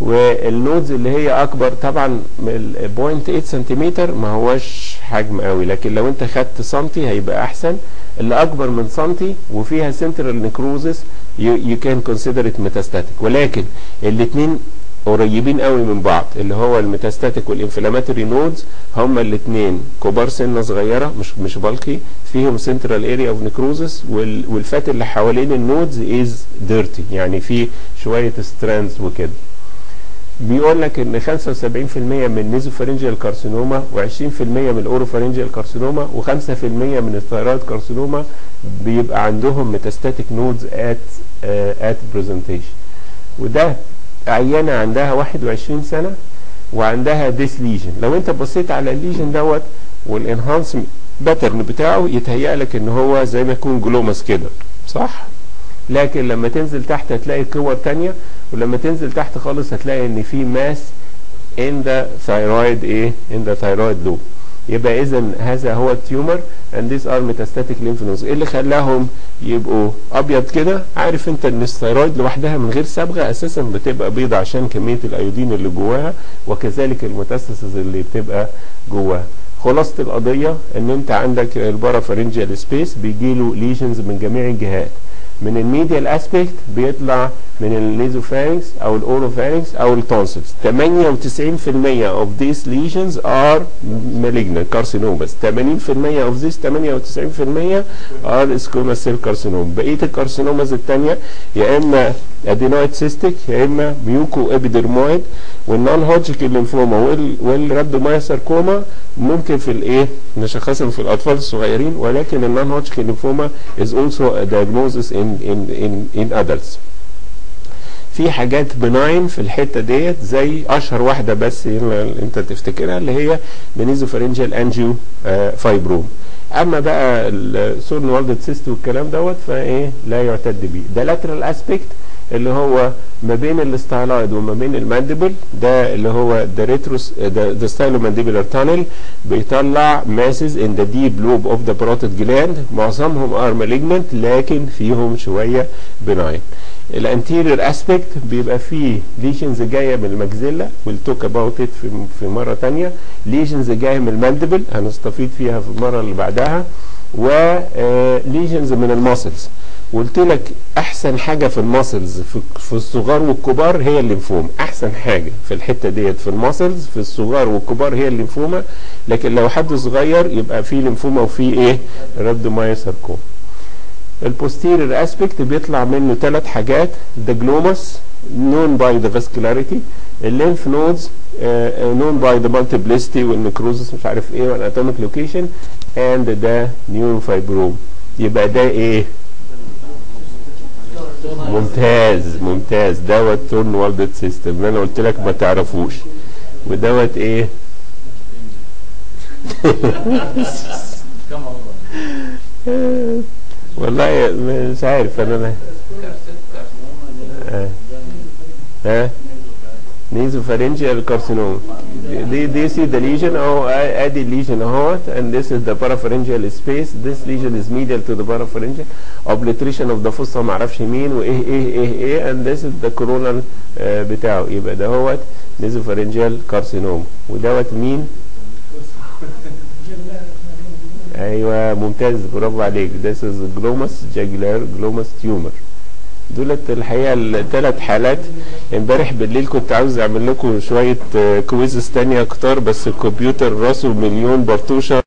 Speaker 1: والنودز اللي هي اكبر طبعا 0.8 سنتيمتر ما هوش حجم قوي لكن لو انت خدت سنتي هيبقى احسن اللي اكبر من سنتي وفيها سنترال نكروزس يو كان كونسيدر ات ميتاستاتيك ولكن الاثنين قريبين قوي من بعض اللي هو الميتاستاتيك والانفلاماتوري نودز هما الاثنين كبار سنه صغيره مش مش بالكي فيهم سنترال اريا اوف نكروزس والفات اللي حوالين النودز از ديرتي يعني في شويه ستراندز وكده بيقول لك ان 75% من نيزوفارنجيال كارسينوما و20% من الاوروفارنجيال كارسينوما و5% من الثيرويد كارسينوما بيبقى عندهم ميتاستاتيك نودز ات ات برزنتيشن وده عيانه عندها 21 سنه وعندها ديس ليجن لو انت بصيت على الليجن دوت والانهانسمنت باترن بتاعه يتهيأ لك ان هو زي ما يكون جلومس كده صح لكن لما تنزل تحت هتلاقي كور تانية ولما تنزل تحت خالص هتلاقي ان في ماس in the thyroid ايه in the thyroid loop يبقى اذا هذا هو التيومر and these are metastatic lymph nodes ايه اللي خلاهم يبقوا ابيض كده عارف انت ان الثيرويد لوحدها من غير صبغه اساسا بتبقى بيضة عشان كميه الايودين اللي جواها وكذلك الميتاستاسيز اللي بتبقى جواها خلاصه القضيه ان انت عندك البارافارنجيال سبيس بيجي له ليجنز من جميع الجهات من الميديال اسبيكت بيطلع من النيزوفارينكس او الاوروفارينكس او التونسلز 98% of these lesions are malignant carcinomas 80% of these 98% are squamous cell carcinoma بقيه الكارسينوماز الثانيه يا اما ادينويد سيستيك يا اما ميوكو ابيدرمويد والنون هوجيكال لينفوما والرابدومايوساركوما ممكن في الايه نشخصهم في الاطفال الصغيرين ولكن النون هوجيكال لينفوما is also a diagnosis in in in in adults في حاجات بناين في الحته ديت زي اشهر واحده بس انت تفتكرها اللي هي بنيزوفارنجال انجيو فايبروم اما بقى السورن والدد سيست والكلام دوت فايه لا يعتد بيه ده لاترال اسبيكت اللي هو ما بين الاستايلايد وما بين المانديبل ده اللي هو ده ريتروس ده ستايلو مانديبولار تانل بيطلع ماسز ان ذا ديب لوب اوف ذا بروتيد جلاند معظمهم ار مالجننت لكن فيهم شويه بناين الانتيريور اسبيكت بيبقى فيه ليشنز جايه من المجزله ويل توك اباوت ات في في مره ثانيه ليشنز جايه من المانديبل هنستفيد فيها في المره اللي بعدها وليجنز من الماسلز قلت لك احسن حاجه في الماسلز في, في الصغار والكبار هي الليمفوما احسن حاجه في الحته ديت في الماسلز في الصغار والكبار هي الليمفوما لكن لو حد صغير يبقى في ليمفوما وفي ايه رابدومايوساركوما البوستيريور اسبيكت بيطلع منه ثلاث حاجات the glomus known by the vascularity الليمف نودز known by the multiplicity والنكروزس مش عارف ايه والاناتوميك لوكيشن and the neurofibrome يبقى ده ايه ممتاز ممتاز دوت تورن والدد سيستم انا قلت لك ما تعرفوش ودوت ايه والله مش عارف انا اه ها nasopharyngeal carcinoma دي دي سي the lesion اهو ادي الليجن اهوت and this is the parapharyngeal space this lesion is medial to the parapharyngeal obliteration of the fossa ما اعرفش مين وايه ايه ايه ايه and this is the coronal uh, بتاعه يبقى ده هوت nasopharyngeal carcinoma ودوت مين ايوه ممتاز برافو عليك this is glomus jugular glomus tumor دولت الحقيقه الثلاث حالات امبارح بالليل كنت عاوز اعمل لكم شويه كويزز تانية كتار بس الكمبيوتر راسه مليون برطوشه